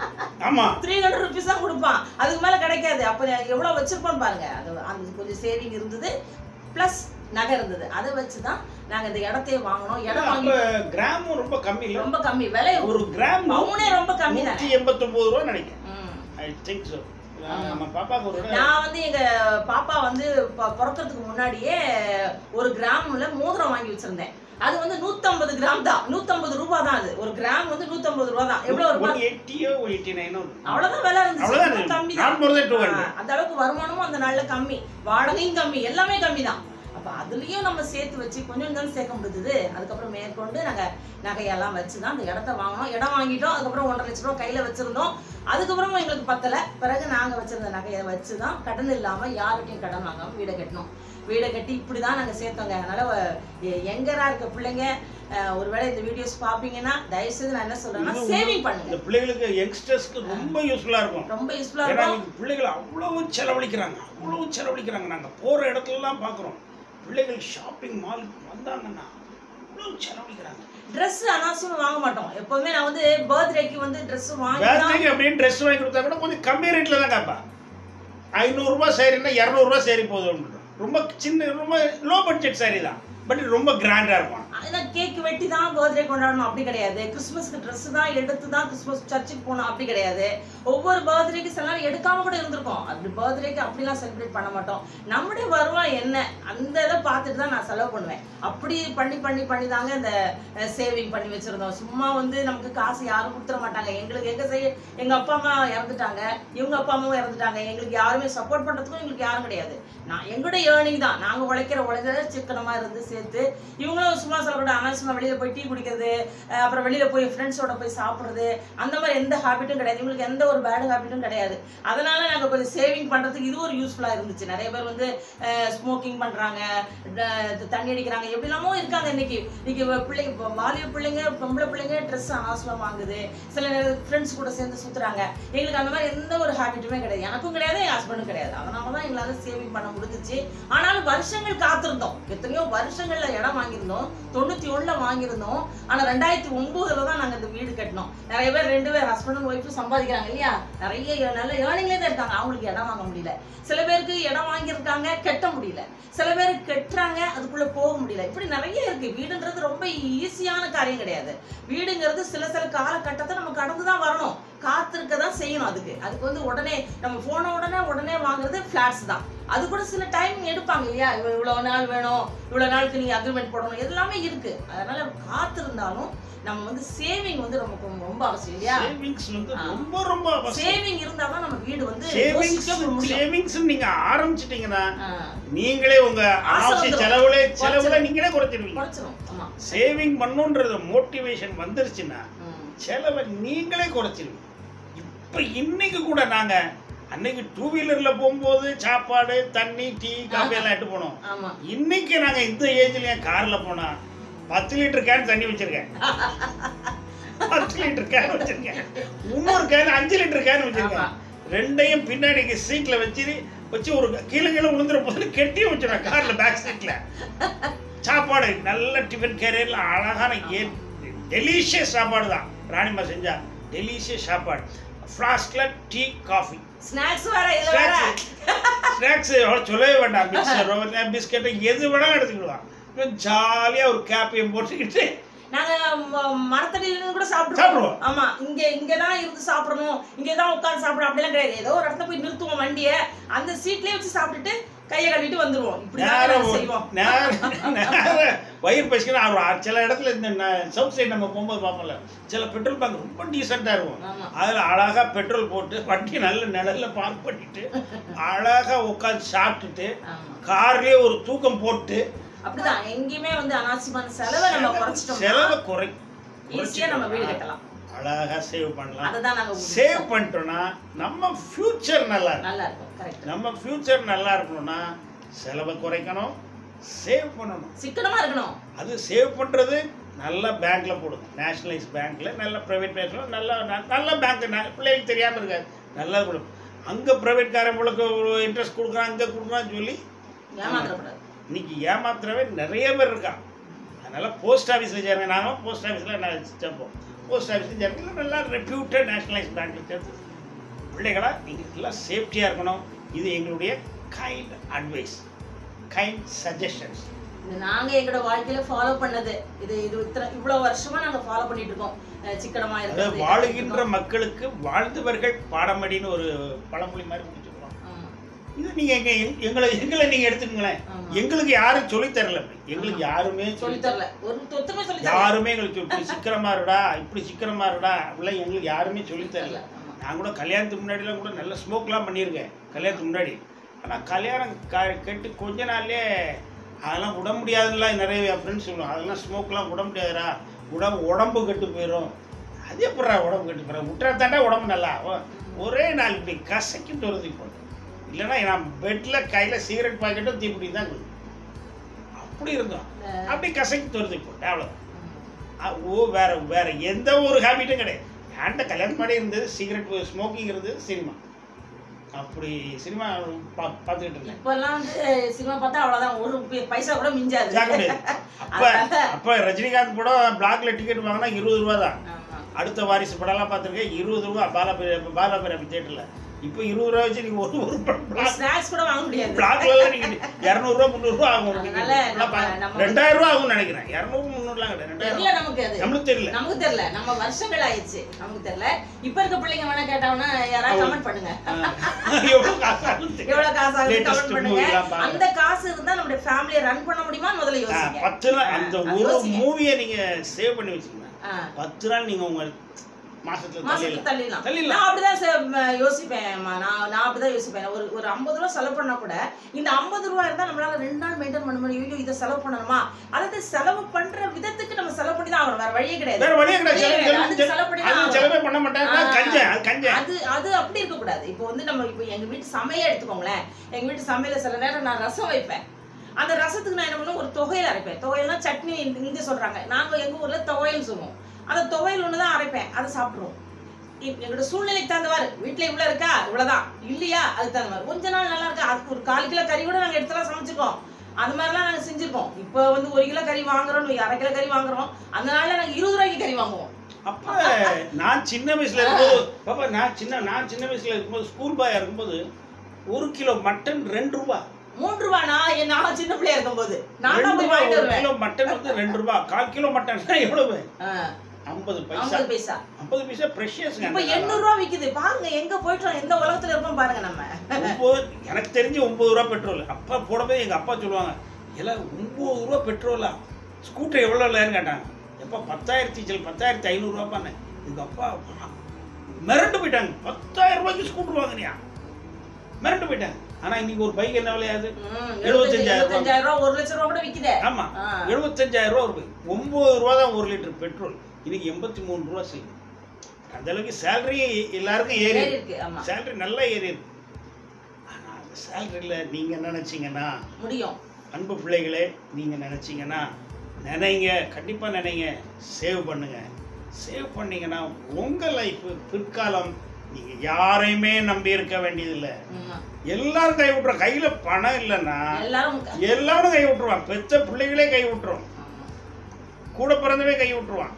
ஆமா த்ரீ ஹண்ட்ரட் ருபீஸ் தான் கொடுப்பான் அதுக்கு மேல கிடைக்காது அப்ப எவ்வளவு வச்சிருப்போம் பாருங்க அது அந்த கொஞ்சம் சேவிங் இருந்தது பிளஸ் நகை இருந்தது அதை வச்சு தான் நாங்க இந்த இடத்தையே வாங்கினோம் இடம் அப்ப வாங்கி கிராமும் ரொம்ப கம்மி இல்லை ரொம்ப கம்மி விலை ஒரு கிராம் பவுனே ரொம்ப கம்மி தானே நூற்றி எண்பத்தொம்போது ரூபா நினைக்கிறேன் ம். ஐ திங்க் ஸோ ஆமா. நம்ம பாப்பாவுக்கு ஒரு தடவை நான் வந்து எங்க பாப்பா வந்து ப- பிறக்கறதுக்கு முன்னாடியே ஒரு கிராம்ல மோதிரம் வாங்கி வச்சிருந்தேன் அது வந்து 150 கிராம் தான் 150 ரூபாய் தான் அது ஒரு கிராம் வந்து 150 ரூபாய் தான் எவ்வளவு ரூபாய் ஒன் எயிட்டியோ ஒரு எயிட்டி நைனோ அவ்வளவுதான் விலை இருந்துச்சு அவ்வளவுதான் ரொம்ப இருந்துச்சு. கம்மி Not more than 200. தான் அந்த அளவுக்கு வருமானமும் அந்த நாள்ல கம்மி வாடகையும் கம்மி எல்லாமே கம்மி தான் அப்ப அதுலயும் நம்ம சேர்த்து வச்சு கொஞ்சம் கொஞ்சம் சேர்க்க முடிஞ்சது அதுக்கப்புறம் மேற்கொண்டு நாங்க நகையெல்லாம் வச்சு தான் அந்த இடத்த வாங்கினோம் இடம் வாங்கிட்டோம் அதுக்கப்புறம் ஒன்றரை லட்ச ரூபா கையில வச்சிருந்தோம் அதுக்கப்புறமும் எங்களுக்கு பத்தல பிறகு நாங்க வச்சிருந்த நகையை வச்சு தான் கடன் இல்லாம யாருக்கையும் கடன் வாங்காம வீடை கட்டினோம் வீடை கட்டி இப்படிதான் நாங்க சேர்த்தோங்க அதனால எ- எங்கரா இருக்க பிள்ளைங்க அஹ், ஒருவேளை இந்த வீடியோஸ் பாப்பீங்கன்னா தயவு செய்து நான் என்ன சொல்றேன்னா இது சேவிங் பண்ணுங்க இந்த பிள்ளைகளுக்கு யங்ஸ்டர்ஸ்க்கு ரொம்ப யூஸ்ஃபுல்லா இருக்கும் ரொம்ப யூஸ்ஃபுல்லா ஏன்னா இருக்கும் இன்னைக்கு பிள்ளைகள் அவ்வளவு செலவழிக்கிறாங்க அவ்வளவு செலவழிக்கிறாங்க நாங்க போற இடத்துலலாம் பார்க்குறோம் பிள்ளைகள் ஷாப்பிங் மாலுக்கு வந்தாங்கன்னா அவ்வளவு செலவழிக்கிறாங்க ட்ரெஸ் அனாவசியம் வாங்க மாட்டோம் எப்பவுமே நான் வந்து பர்த்டேக்கு வந்து ட்ரெஸ் வாங்கி தான் பேர்த்டேக்கு அப்படின்னு ட்ரெஸ் வாங்கி கொடுத்தா கூட கொஞ்சம் கம்மி ரேட்டில் தான் கேட்பா ஐநூறுரூபா சரின்னா இரநூறுபா சரி போதும் ரொம்ப சின்ன ரொம்ப லோ பட்ஜெட் சாரி தான் பட் ரொம்ப கிராண்டாக இருக்கும் அதான் கேக் வெட்டி தான் பர்த்டே கொண்டாடணும் அப்படி கிடையாது கிறிஸ்மஸ்க்கு Dress தான் எடுத்து தான் கிறிஸ்மஸ் சர்ச்சுக்கு போகணும் அப்படி கிடையாது ஒவ்வொரு பர்த்டேக்கு சில நாள் எடுக்காம கூட இருந்திருக்கோம் அப்படி பர்த்டேக்கு அப்படிலாம் செலிப்ரேட் பண்ண மாட்டோம் நம்முடைய வருவாய் என்ன அந்த இதை பார்த்துட்டு தான் நான் செலவு பண்ணுவேன் அப்படி பண்ணி பண்ணி பண்ணி தாங்க இந்த சேவிங் பண்ணி வச்சிருந்தோம் சும்மா வந்து நமக்கு காசு யாரும் கொடுத்துட மாட்டாங்க எங்களுக்கு எங்க செய்ய எங்க அப்பா அம்மா இறந்துட்டாங்க இவங்க அப்பா அம்மாவும் இறந்துட்டாங்க எங்களுக்கு யாருமே சப்போர்ட் பண்றதுக்கும் எங்களுக்கு யாரும் கிடையாது நான் எங்களுடைய ஏர்னிங் தான் நாங்க உழைக்கிற உழைச்சத சிக்கனமா இருந்து சேர்த்து இவங்களும் சும்மா சொல்லக்கூட அனாவசியமா வெளியில போய் டீ குடிக்கிறது அஹ் அப்புறம் வெளியில போய் ஃப்ரெண்ட்ஸோட போய் சாப்பிடுறது அந்த மாதிரி எந்த ஹாபிட்டும் கிடையாது இவங்களுக்கு எந்த ஒரு பேட் ஹாபிட்டும் கிடையாது அதனால நாங்க கொஞ்சம் சேவிங் பண்றதுக்கு இது ஒரு யூஸ்ஃபுல்லா இருந்துச்சு நிறைய பேர் வந்து ஸ்மோக்கிங் பண்றாங்க ட- தண்ணி அடிக்கிறாங்க எப்படிலாமோ இருக்காங்க இன்னைக்கு இன்னைக்கு வ- பிள்ளைங்க இப்போ வாலிப பிள்ளைங்க பொம்பளை பிள்ளைங்க ட்ரெஸ் அனாவசியமா வாங்குது சில ஃப்ரெண்ட்ஸ் கூட சேர்ந்து சுத்துறாங்க எங்களுக்கு அந்த மாதிரி எந்த ஒரு ஹாபிட்டுமே கிடையாது எனக்கும் கிடையாது என் ஹஸ்பண்டும் கிடையாது அதனால தான் எங்களால சேவிங் பண்ண முடிஞ்சிச்சு ஆனாலும் வருஷங்கள் காத்திருந்தோம் எத்தனையோ வருஷங்கள்ல இடம் வாங்கியிருந்தோம் தொண்ணூத்தி ஒண்ணுல வாங்கியிருந்தோம் ஆனா ரெண்டாயிரத்தி ஒன்பதுல தான் நாங்க இந்த வீடு கட்டினோம் நிறைய பேர் ரெண்டு பேர் ஹஸ்பண்ட் அண்ட் ஒய்ஃபும் சம்பாதிக்கிறாங்க இல்லையா நிறைய ஏ- நல்ல ஏர்னிங்லேயே தான் இருக்காங்க அவங்களுக்கு இடம் வாங்க முடியல சில பேருக்கு இடம் வாங்கியிருக்காங்க கட்ட முடியல சில பேர் கட்டுறாங்க அதுக்குள்ள போக முடியல இப்படி நிறைய இருக்கு வீடுன்றது ரொம்ப ஈஸியான காரியம் கிடையாது வீடுங்கிறது சில சில காலகட்டத்தை நம்ம கடந்து தான் வரணும் காத்திருக்க தான் செய்யணும் அதுக்கு அதுக்கு வந்து உடனே நம்ம போன உடனே உடனே வாங்குறது ஃபிளாட்ஸ் தான் அது கூட சில டைம் எடுப்பாங்க இல்லையா இவ்வ- இவ்வளவு நாள் வேணும் இவ்வளவு நாளுக்கு நீங்க அக்ரிமெண்ட் போடணும் எல்லாமே இருக்கு அதனால காத்திருந்தாலும் நம்ம வந்து சேவிங் வந்து ரொம்ப ரொம்ப அவசியம் இல்லையா சேவிங்ஸ் வந்து ஆ. ரொம்ப ரொம்ப அவசியம் சேவிங் இருந்தா தான் நம்ம வீடு வந்து சேவிங்ஸ் யோசிக்க முடியும் சேவிங்ஸ் நீங்க ஆரம்பிச்சிட்டீங்கன்னா ஆ, நீங்களே உங்க அனாவசிய வந்துரும். செலவுல செலவுல குறைச்சிரும். நீங்களே குறைச்சிருவீங்க குறைச்சிரும் ஆமா சேவிங் பண்ணுன்றது மோட்டிவேஷன் வந்துருச்சுன்னா ம். செலவை நீங்களே குறைச்சிருவீங்க இப்போ இன்னைக்கு கூட நாங்க அன்னைக்கு டூ வீலர்ல போகும்போது சாப்பாடு தண்ணி டீ காஃபி எல்லாம் எடுத்து போனோம் ஆமா இன்னைக்கு நாங்க இந்த ஏஜ்ல கார்ல போனா பத்து லிட்டர் கேன் தண்ணி வச்சிருக்கேன் பத்து லிட்டர் கேன் வச்சிருக்கேன் இன்னொரு கேன் அஞ்சு லிட்டர் கேன் வச்சிருக்கேன் ஆமா. ரெண்டையும் பின்னாடிக்கு சீட்ல வச்சு வச்சு ஒரு கீழே கீழே விழுந்துற போது கெட்டியும் வச்சிருவேன் கார்ல பேக் சீட்ல சாப்பாடு நல்ல டிஃபன் கேரியரில் அழகான ஏ டெலிஷியஸ் சாப்பாடு தான் ராணிமா செஞ்சா டெலிஷியஸ் சாப்பாடு ஃப்ளாஸ்கில் டீ காஃபி ஸ்நாக்ஸ் வேற இது வேற ஸ்நாக்ஸ் சொல்லவே வேண்டாம் மிக்சரோ பிஸ்கெட்டோ எது வேணாலும் எடுத்துக்கலாம் ஜாலியாக ஒரு கேப்பையும் போட்டுக்கிட்டு நாங்க ம- மரத்தடியில இருந்து கூட சாப்பிடுவோம் சாப்பிடுவோம். ஆமா இங்க இங்க தான் இருந்து சாப்பிடணும் இங்க தான் உட்கார்ந்து சாப்பிடணும் அப்படிலாம் கிடையாது ஏதோ ஒரு இடத்துல போய் நிறுத்துவோம் வண்டியை அந்த சீட்லயே வச்சு சாப்பிட்டுட்டு கையை கழுவிட்டு வந்துருவோம் இப்படிதான் நேரம் நாங்க செய்வோம் நேரம் நேரம் வயிறு பசிக்கணும் அவர் சில இடத்துல இந்த சவுத் சைடு நம்ம போகும்போது பார்ப்போம்ல சில பெட்ரோல் பங்க் ரொம்ப டீசெண்டாக இருக்கும் ஆமா. அதில் அழகாக பெட்ரோல் போட்டு வண்டி நல்ல நிழல்ல பார்க் பண்ணிட்டு அழகாக உட்காந்து சாப்பிட்டுட்டு ஆமா கார்லயே ஒரு தூக்கம் போட்டு அப்படிதான் எங்கேயுமே வந்து அனாவசியமான செலவை நம்ம குறைச்சிட்டோம் செலவை குறை ஈஸியா நம்ம வீடு கட்டலாம் அழகா சேவ் பண்ணலாம் அததான் நாங்க சேவ் பண்ணிட்டோம்னா நம்ம ஃபியூச்சர் நல்லா இருக்கும் நல்லா இருக்கும் கரெக்ட் நம்ம ஃபியூச்சர் நல்லா இருக்கணும்னா செலவை குறைக்கணும் சேவ் பண்ணணும் சிக்கனமா இருக்கணும் அது சேவ் பண்ணுறது நல்ல பேங்க்ல போடுங்க நேஷனலைஸ் பேங்க்ல நல்ல ப்ரைவேட் பேங்க்ல நல்ல ந- நல்ல பேங்க் பிள்ளைகளுக்கு தெரியாம இருக்காது நல்லா கொடுக்கும் அங்கே ப்ரைவேட்காரங்களுக்கு இன்ட்ரெஸ்ட் கொடுக்குறான் இங்கே கொடுக்குறான்னு சொல்லி ஏமாத்திரக்கூடாது இன்னைக்கு ஏமாத்துறவே நிறைய பேர் இருக்கான் அதனால போஸ்ட் ஆஃபீஸில் சேருங்க நானும் போஸ்ட் ஆஃபீஸில் நான் சேர்ப்போம் போஸ்ட் ஆஃபீஸில் சேர்ந்து நல்லா ரெப்யூட்டட் நேஷனலைஸ் பேங்க்கில் சேர்த்து பிள்ளைகளா நீங்கள் எல்லாம் சேஃப்டியாக இருக்கணும் இது எங்களுடைய கைண்ட் அட்வைஸ் கைண்ட் சஜஷன்ஸ் இது நாங்க எங்களோட வாழ்க்கையில ஃபாலோ பண்ணது இது இது இத்தனை இவ்வளவு வருஷமா நாங்க ஃபாலோ பண்ணிட்டு இருக்கோம் அஹ் சிக்கனமா அதாவது இருக்கிறது வாழுகின்ற மக்களுக்கு வாழ்ந்தவர்கள் பாடமடின்னு ஒரு பழமொழி மாதிரி முடிச்சுக்கிறோம் ஆமா. இது நீங்க எங்க எங்களை எங்களை நீங்க எடுத்துக்கங்களேன் ஆமா. எங்களுக்கு யாரும் சொல்லித் தரல அப்படி. எங்களுக்கு யாருமே சொல்லி சொல்லி தரல ஒரு ஒத்துமே சொல்லி தரல யாருமே எங்களுக்கு இப்படி சிக்கனமா இருடா இப்படி சிக்கனமா இருடா அப்படிலாம் எங்களுக்கு யாருமே சொல்லித் தரல ஆமா. நான் கூட கல்யாணத்துக்கு முன்னாடிலாம் கூட நல்ல ஸ்மோக்லாம் பண்ணியிருக்கேன் கல்யாணத்துக்கு முன்னாடி ஆனால் கல்யாணம் க கெட்டு கொஞ்ச நாள்லயே அதெல்லாம் விட முடியாதுலாம் நிறைய என் ஃப்ரெண்ட்ஸ் சொல்லுவாங்க அதெல்லாம் ஸ்மோக்லாம் விட முடியாதுடா உடம்பு உடம்பு கெட்டு போயிடும் அது எப்படா உடம்பு கெட்டு போயிடும் விட்டுறா தாண்டா உடம்பு நல்லா ஆகும். ஒரே நாள் இப்படி கசக்கி துரத்தி போட்டேன் இல்லைன்னா நான் பெட்டில் கையில் சிகரெட் பாக்கெட்டும் தீப்பிடி தான் கொடுக்கும் அப்படி இருந்தோம் அப்படி கசக்கி துரத்தி போட்டேன் அவ்வளோ ஓ வேற வேற எந்த ஒரு ஹேபிட்டும் கிடையாது என்கிட்ட கல்யாணம் பண்ணி இருந்தது சிகரெட் ஸ்மோக்கிங் இருந்தது சினிமா அப்படி சினிமா பா பார்த்துக்கிட்டு இருந்தேன் இப்பெல்லாம் வந்து சினிமா பார்த்தா அவ்வளவுதான் ஒரு பி- பைசா கூட மிஞ்சாது ஜாக்க முடியாது அப்ப அப்ப ரஜினிகாந்த் படம் பிளாக்ல டிக்கெட் வாங்கினா இருபது ரூபா தான் ஆமா. அடுத்த வாரிசு படம்லாம் பார்த்துருக்கேன் இருபது ரூபா பாலாபுரி பாலாபுரி தியேட்டர்ல இப்போ இருபது ரூபா வச்சு நீங்க ஒரு ஒரு படம் ஒரு பிளாக் ஸ்நாக்ஸ் கூட வாங்க முடியாது பிளாக்ல நீங்க இரநூறுவா முந்நூறுரூவா ஆகும் ஒரு அதனால ticket. இப்பெல்லாம் பா- நம்ம- நம்ம- ரெண்டாயிரம் ரூபா ஆகும்னு நினைக்கிறேன் இரநூறு முந்நூறுலாம் கிடையாது ரெண்டாயிரம் தெரியல நமக்கு அது நம்மளுக்கு தெரியல நமக்கு தெரியல நம்ம வருஷங்கள் ஆயிடுச்சு நமக்கு தெரியல இப்ப இருக்க பிள்ளைங்க வேணா கேட்டாங்கன்னா யாராவது கமெண்ட் பண்ணுங்க எவ்வளவு காசு ஆகும்னு தெரியல. எவ்வளவு காசு ஆகுது Latest கமெண்ட் பண்ணுங்க movie எல்லாம் பாருங்க. அந்த காசு இருந்தா நம்மளுடைய ஃபேமிலியை ரன் பண்ண முடியுமா முதல்ல ஆ, யோசிங்க பத்து நாள் அந்த ஆ, ஒரு யோசிங்க. மூவியை நீங்க சேவ் பண்ணி வச்சுக்கோங்க ஆ. பத்து நாள் நீங்க உங்க மாசத்துல மாசத்துக்கு தள்ளிடலாம் தள்ளிடலாம் தள்ளிடலாம். நான் அப்படிதான் சே- ம- யோசிப்பேன் அம்மா. நான் நான் அப்படிதான் யோசிப்பேன் ஒரு ஒரு ஐம்பது ரூபா செலவு பண்ணா கூட இந்த ஐம்பது ரூபா இருந்தா நம்மளால ரெண்டு நாள் மெயின்டைன் பண்ண முடியும் ஐயோ இதை செலவு பண்ணணுமா அதாவது செலவு பண்ற விதத்துக்கு நம்ம செலவு பண்ணி தான் ஆகணும் வேற வழியே கிடையாது வேற வழியே கிடையாது வழியே செலவு- கிடையாது. செலவு- அதுக்கு செலவு பண்ணி தான் அது ஆகணும். செலவே பண்ண மாட்டேன் ஆ. கஞ்சேன் அது கஞ்சேன் அது அது அப்படி இருக்க கூடாது இப்போ வந்து நம்ம இப்போ எங்க வீட்டு சமையல் எடுத்துக்கோங்களேன் எங்க வீட்டு சமையல சில நேரம் நான் ரசம் வைப்பேன் அந்த ரசத்துக்கு நான் என்ன பண்ணுவேன் ஒரு தொகையில் அரைப்பேன் தொகையல்னா சட்னி இங்க இங்க சொல்றாங்க நாங்க எங்க ஊர்ல துவையல் சொல்லுவோம் அந்த துவையல் ஒன்று தான் அரைப்பேன் அதை சாப்பிடுவோம் இப்- எங்களோட சூழ்நிலைக்கு தகுந்தவாறு வீட்டுல இவ்வளவு இருக்கா இவ்வளவுதான் இல்லையா அதுக்கு தகுந்த மாதிரி கொஞ்ச நாள் நல்லா இருக்கா அதுக்கு ஒரு கால் கிலோ கறி கூட நாங்க எடுத்துலாம் சமைச்சிருக்கோம் அந்த மாதிரிலாம் நாங்க செஞ்சிருக்கோம் இப்போ வந்து ஒரு கிலோ கறி வாங்குறோம் அரை கிலோ கறி வாங்குறோம் அந்த நாள்ல நாங்க இருபது ரூபாய்க்கு கறி வாங்குவோம் அப்ப நான் சின்ன வயசுல இருக்கும்போது பாப்பா நான் சின்ன நான் சின்ன வயசுல இருக்கும்போது ஸ்கூல் பாயா இருக்கும்போது ஒரு கிலோ மட்டன் ரெண்டு ரூபா மூன்று ரூபானா என் நான் சின்ன பிள்ளையா இருக்கும்போது நான் ரெண்டு தான் போய் ரூபா வாங்கிட்டு ஒரு வருவேன் கிலோ மட்டன் வந்து ரெண்டு ரூபா கால் கிலோ மட்டன் எவ்வளவு ஆ, ஐம்பது பைசா ஐம்பது பைசா ஐம்பது பைசா ப்ரெஷியஸ்ங்க இப்ப எண்ணூறு ரூபா விக்குது பாருங்க எங்க போயிட்டோம் எந்த உலகத்துல இருக்கோம் பாருங்க நம்ம ஒம்பது எனக்கு தெரிஞ்சு ஒம்பது ரூபா பெட்ரோல் அப்பா போடும்போது எங்கள் அப்பா சொல்லுவாங்க எல்லாம் ஒம்பது ரூபா பெட்ரோலா ஸ்கூட்டர் எவ்வளோ இல்லைன்னு கேட்டாங்க எப்போ பத்தாயிரத்தி சில பத்தாயிரத்தி ஐநூறுரூவா பண்ணேன் எங்கள் அப்பா மிரண்டு போயிட்டாங்க பத்தாயிரம் ரூபாய்க்கு ஸ்கூட்டர் வாங்குனியா மிரண்டு போயிட்டாங்க ஆனால் இன்னைக்கு ஒரு பைக் என்ன விலையாது ம், எழுபத்தஞ்சாயிரம் ரூபா. எழுபத்தஞ்சாயிரம் ரூபா ஒரு லட்சம் ரூபா கூட விக்குதே ஆமாம் ஆ. எழுபத்தஞ்சாயிரம் ரூபா ஒரு ஒம்பது ரூபா தான் ஒரு லிட்டர் பெட்ரோல் இன்னைக்கு எண்பத்தி மூணு ரூபா செய்யும் அந்த அளவுக்கு சேலரி எல்லாருக்கும் ஏறி ஏறி இருக்கு ஆமா சேலரி நல்லா ஏறி இருக்கு ஆனால் அந்த சேலரியில் நீங்கள் நினச்சிங்கன்னா முடியும் அன்பு பிள்ளைகளே நீங்கள் நினச்சிங்கன்னா நினைங்க கண்டிப்பாக நினைங்க சேவ் பண்ணுங்க சேவ் பண்ணீங்கன்னா உங்கள் லைஃப் பிற்காலம் நீங்க யாரையுமே நம்பி இருக்க வேண்டியதில்லை ஆமா. எல்லாரும் கை விட்டுரும் கையில பணம் இல்லைன்னா எல்லாரும் க- எல்லாரும் கை விட்டுருவான் பெத்த பிள்ளைகளே கை விட்டுரும் ஆமா. கூட பிறந்தவே கை விட்டுருவான்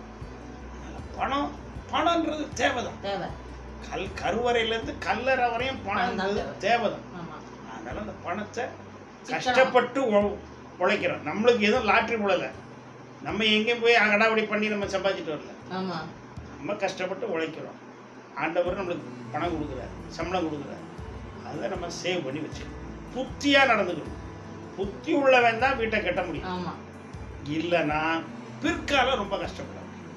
பணம் பணம்ன்றது தேவைதான் தேவை கல் கருவறையிலேருந்து கல்லறை வரையும் பணம் தான் பணம்ன்றது தேவைதான் ஆமா அதனால அந்த பணத்தை சிக்கனம். கஷ்டப்பட்டு உழ- உழைக்கிறோம் நம்மளுக்கு எதுவும் லாட்ரி போடல நம்ம எங்கேயும் போய் அகடாவடி பண்ணி நம்ம சம்பாதிச்சிட்டு வரல ஆமா நம்ம கஷ்டப்பட்டு உழைக்கிறோம் ஆண்டவர் நம்மளுக்கு பணம் கொடுக்குறாரு சம்பளம் கொடுக்குறாரு அதை நம்ம சேவ் பண்ணி வச்சுக்கணும் புத்தியாக நடந்துக்கணும் புத்தி உள்ளவன் தான் வீட்டை கட்ட முடியும் ஆமா இல்லைன்னா பிற்காலம் ரொம்ப கஷ்டப்படும்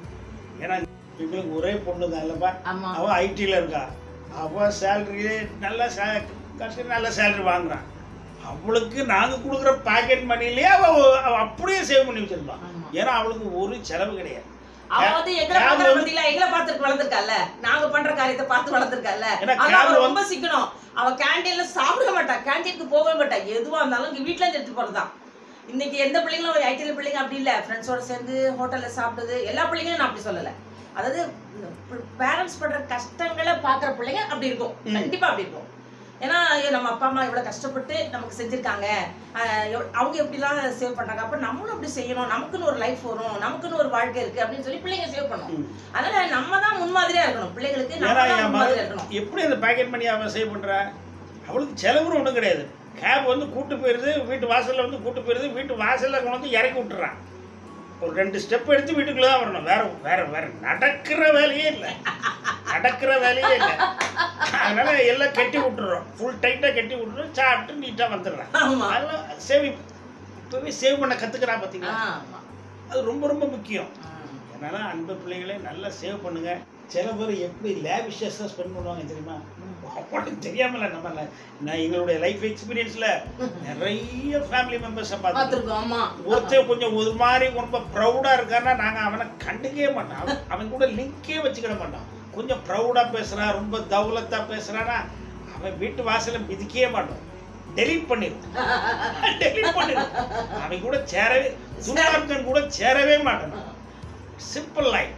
ஏன்னா எங்களுக்கு ஒரே பொண்ணு தான் இல்லைப்பா ஆமா அவன் ஐடியில் இருக்கா அவன் சேலரி நல்ல சே கஷ்டம் நல்ல சேலரி வாங்குறான் அவளுக்கு நாங்கள் கொடுக்குற பாக்கெட் மணிலேயே அவள் அவள் அப்படியே சேவ் பண்ணி வச்சிருப்பான் ஆமா. ஏன்னா அவளுக்கு ஒரு செலவு கிடையாது அவ வந்து எங்களை cab பாக்குற வந்து- பத்தியில எங்களை பார்த்துட்டு வளர்ந்துருக்கால நாங்க பண்ற காரியத்தை பார்த்து வளர்ந்துருக்கால ஏன்னா ஆனா cab அவ வந்து- ரொம்ப சிக்கனம் அவ கேண்டீன்ல சாப்பிட மாட்டா கேண்டீனுக்கு போகவே மாட்டா எதுவா இருந்தாலும் இங்க வீட்டுல இருந்து எடுத்து போறதுதான் இன்னைக்கு எந்த பிள்ளைங்களும் ஐடில பிள்ளைங்க அப்படி இல்ல ஃப்ரெண்ட்ஸோட சேர்ந்து ஹோட்டல்ல சாப்பிடுது எல்லா பிள்ளைங்களும் நான் அப்படி சொல்லல அதாவது பேரண்ட்ஸ் படுற கஷ்டங்களை பாக்குற பிள்ளைங்க அப்படி இருக்கும் ம். கண்டிப்பா அப்படி இருக்கும் ஏன்னா ஐயோ, நம்ம அப்பா அம்மா இவ்வளவு கஷ்டப்பட்டு நமக்கு செஞ்சிருக்காங்க ஆஹ் எவ்- அவங்க எப்படிலாம் சேவ் பண்றாங்க அப்ப நம்மளும் அப்படி செய்யணும் நமக்குன்னு ஒரு லைஃப் வரும் நமக்குன்னு ஒரு வாழ்க்கை இருக்கு அப்படின்னு சொல்லி பிள்ளைங்க சேவ் பண்ணணும் ம். அதனால நம்ம தான் முன்மாதிரியா இருக்கணும் பிள்ளைங்களுக்கு நம்ம ஏன்னா தான் என் முன்மாதிரியா மகள் இருக்கணும் எப்படி அந்த பாக்கெட் மணி அவன் சேவ் பண்ணுறா அவளுக்கு செலவுன்னு ஒன்றும் கிடையாது கேப் வந்து கூட்டு போயிடுது வீட்டு வாசலில் வந்து கூட்டு போயிடுது வீட்டு வாசலில் கொண்டு வந்து இறக்கி விட்டுறான் ஒரு ரெண்டு ஸ்டெப் எடுத்து வீட்டுக்குள்ளே தான் வரணும் வேற வேற வேற நடக்கிற வேலையே இல்லை நடக்கிற வேலையே இல்லை அதனால எல்லாம் கட்டி விட்டுறோம் ஃபுல் டைட்டாக கட்டி விட்டுறோம் சாப்பிட்டு நீட்டாக வந்துடுறான் ஆமா அதெல்லாம் சேவ் இப்போவே சேவ் பண்ண கற்றுக்கிறா பார்த்தீங்களா ஆமா அது ரொம்ப ரொம்ப முக்கியம் ம். அதனால அன்பு பிள்ளைகளே நல்லா சேவ் பண்ணுங்க சில பேர் எப்படி லேவிஷஸாக ஸ்பெண்ட் பண்ணுவாங்க தெரியுமா அவனுக்கு தெரியாமல நம்ம ல- நான் எங்களுடைய லைஃப் எக்ஸ்பீரியன்ஸில் நிறைய ஃபேமிலி மெம்பர்ஸை பார்த்து பார்த்திருக்கோம் ஆமா ஒருத்தன் கொஞ்சம் ஒரு மாதிரி ரொம்ப ப்ரௌடாக இருக்கான்னா நாங்கள் அவனை கண்டுக்கவே மாட்டோம் அவன் அவன் கூட லிங்கே வச்சுக்கிட மாட்டோம் கொஞ்சம் ப்ரௌடாக பேசுகிறான் ரொம்ப தௌலத்தாக பேசுகிறான்னா அவன் வீட்டு வாசலை மிதிக்கவே மாட்டோம் டெலீட் பண்ணிடும் டெலீட் பண்ணிடும் அவன் கூட சேரவே துன்மார்க்கன் கூட சேரவே மாட்டான் சிம்பிள் லைஃப்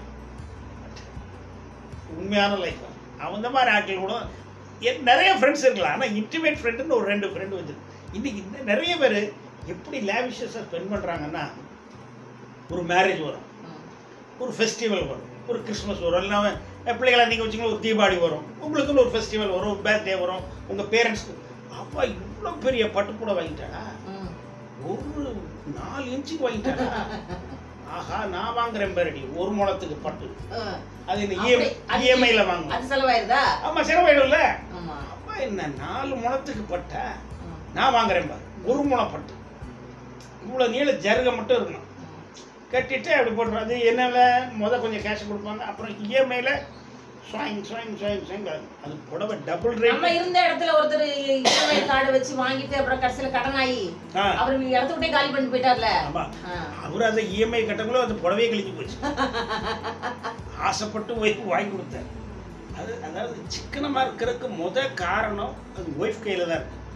உண்மையான லைஃப் அவன் இந்த மாதிரி ஆட்கள் கூட என் நிறைய ஃப்ரெண்ட்ஸ் இருக்கலாம் ஆனால் இன்டிமேட் ஃப்ரெண்டுன்னு ஒரு ரெண்டு ஃப்ரெண்டு வச்சு இன்னைக்கு இந்த நிறைய பேர் எப்படி லேவிஷஸாக ஸ்பெண்ட் பண்ணுறாங்கன்னா ஒரு மேரேஜ் வரும் ம். ஒரு ஃபெஸ்டிவல் வரும் ஒரு கிறிஸ்மஸ் வரும் இல்லைன்னா பிள்ளைகளை நீங்கள் வச்சிங்களா ஒரு தீபாவளி வரும் உங்களுக்குன்னு ஒரு ஃபெஸ்டிவல் வரும் ஒரு பர்த்டே வரும் உங்கள் பேரண்ட்ஸ்க்கு அப்பா இவ்வளோ பெரிய பட்டுப்புடவை வாங்கிட்டாடா ம். ஒரு நாலு இன்ச்சுக்கு வாங்கிட்டாடா ஆஹா நான் வாங்குறேன் பேரடி ஒரு முழத்துக்கு பட்டு ம். அது இந்த அப்படி- அது- இஎம்ஐயில் வாங்குவோம் அது செலவாயிருதா ஆமாம் செலவாயிடும்ல ஆமா அப்பா என்ன நாலு முழத்துக்கு பட்ட ம். நான் வாங்குறேன் பாரு ஒரு முளை பட்டு இவ்வளோ நீள ஜருகை மட்டும் இருக்கணும் கட்டிட்டு அப்படி போட்டுரும் அது என்னல முத கொஞ்சம் கேஷ் கொடுப்பாங்க அப்புறம் இஎம்ஐயில் ஸ்வாயிங் ஸ்வாயிங் ஸ்வாயிங் ஸ்வாயிங் அது புடவை டபுள் நம்ம ரேட் இருந்த இடத்துல ஒருத்தர் இஎம்ஐ கார்டு வச்சு வாங்கிட்டு அப்புறம் கடைசியில கடன் ஆகி ஆ அவர் இடத்த விட்டே காலி பண்ணி போயிட்டார்ல ஆமாம் ஆ. அவர் அந்த இஎம்ஐ கட்டங்களோ அந்த புடவையே கழிஞ்சு போச்சு ஆசைப்பட்டு ஒய்ஃப் வாங்கி கொடுத்தார் அது அதாவது சிக்கனமாக இருக்கிறதுக்கு முத காரணம் அது ஒய்ஃப் கையில் தான் இருக்கு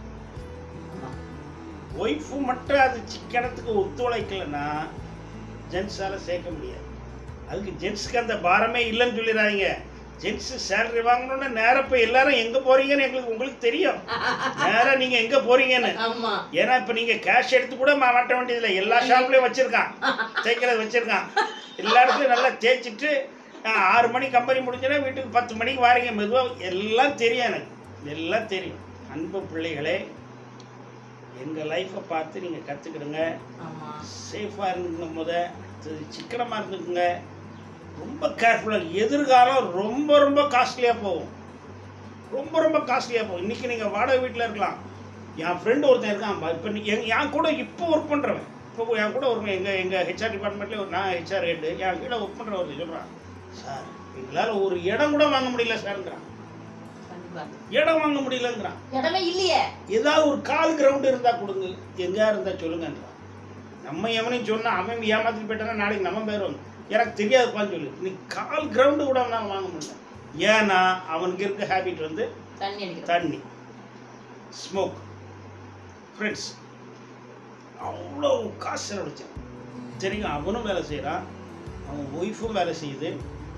ஒய்ஃபு மட்டும் அது சிக்கனத்துக்கு ஒத்துழைக்கலைன்னா ஜென்ஸால் சேர்க்க முடியாது அதுக்கு ஜென்ஸுக்கு அந்த பாரமே இல்லைன்னு சொல்லிடுறாங்க ஜென்ஸு சேலரி வாங்கணும்னா நேராக போய் எல்லாரும் எங்கே போகிறீங்கன்னு எங்களுக்கு உங்களுக்கு தெரியும் நேராக நீங்கள் எங்கே போகிறீங்கன்னு ஆமா ஏன்னா இப்போ நீங்கள் கேஷ் எடுத்து கூட மா- மாட்ட வேண்டியதில்லை எல்லா ஷாப்லேயும் வச்சுருக்கான் தேய்க்கிறது வச்சுருக்கான் எல்லா இடத்துலையும் நல்லா தேய்ச்சிட்டு ஆ, ஆறு மணி கம்பெனி முடிஞ்சுன்னா வீட்டுக்கு பத்து மணிக்கு வாரீங்க மெதுவாக எல்லாம் தெரியும் எனக்கு எல்லாம் தெரியும் அன்பு பிள்ளைகளே எங்கள் லைஃப்பை பார்த்து நீங்கள் கற்றுக்கிடுங்க ஆமா சேஃபாக இருந்துக்குங்க முத அடுத்தது சிக்கனமாக இருந்துக்குங்க ரொம்ப கேர்ஃபுல்லாக எதிர்காலம் ரொம்ப ரொம்ப காஸ்ட்லியாக போகும் ரொம்ப ரொம்ப காஸ்ட்லியாக போகும் இன்றைக்கி நீங்கள் வாடகை வீட்டில் இருக்கலாம் என் ஃப்ரெண்டு ஒருத்தன் இருக்கான் இப்போ என் என் கூட இப்போ ஒர்க் பண்ணுறவன் இப்போ என் கூட ஒரு எங்கள் எங்கள் ஹெச்ஆர் டிபார்ட்மெண்ட்லேயே ஒரு நான் ஹெச்ஆர் ஹெட்டு என் கீழே ஒர்க் பண்ணுற ஒருத்தன் சொல்கிறான் சார் எங்களால் ஒரு இடம் கூட வாங்க முடியல சார்ங்கிறான் கண்டிப்பா இடம் வாங்க முடியலங்கிறான் இடமே இல்லையே ஏதாவது ஒரு கால் கிரவுண்டு இருந்தால் கொடுங்க எங்கேயா இருந்தால் சொல்லுங்கன்றான் நம்ம எவனையும் சொன்னால் அவன் ஏமாத்திட்டு போயிட்டானா நாளைக்கு நம்ம பேர் வந்து எனக்கு தெரியாதுப்பான்னு சொல்லு நீ கால் கிரவுண்டு கூட அவனால் வாங்க முடியல ஏன்னா அவனுக்கு இருக்க ஹேபிட் வந்து தண்ணி அடிக்கிறோம் தண்ணி ஸ்மோக் ஃப்ரெண்ட்ஸ் அவ்வளோ காசு செலவழிச்சான் சரிங்க அவனும் வேலை செய்கிறான் அவன் ஒய்ஃபும் வேலை செய்யுது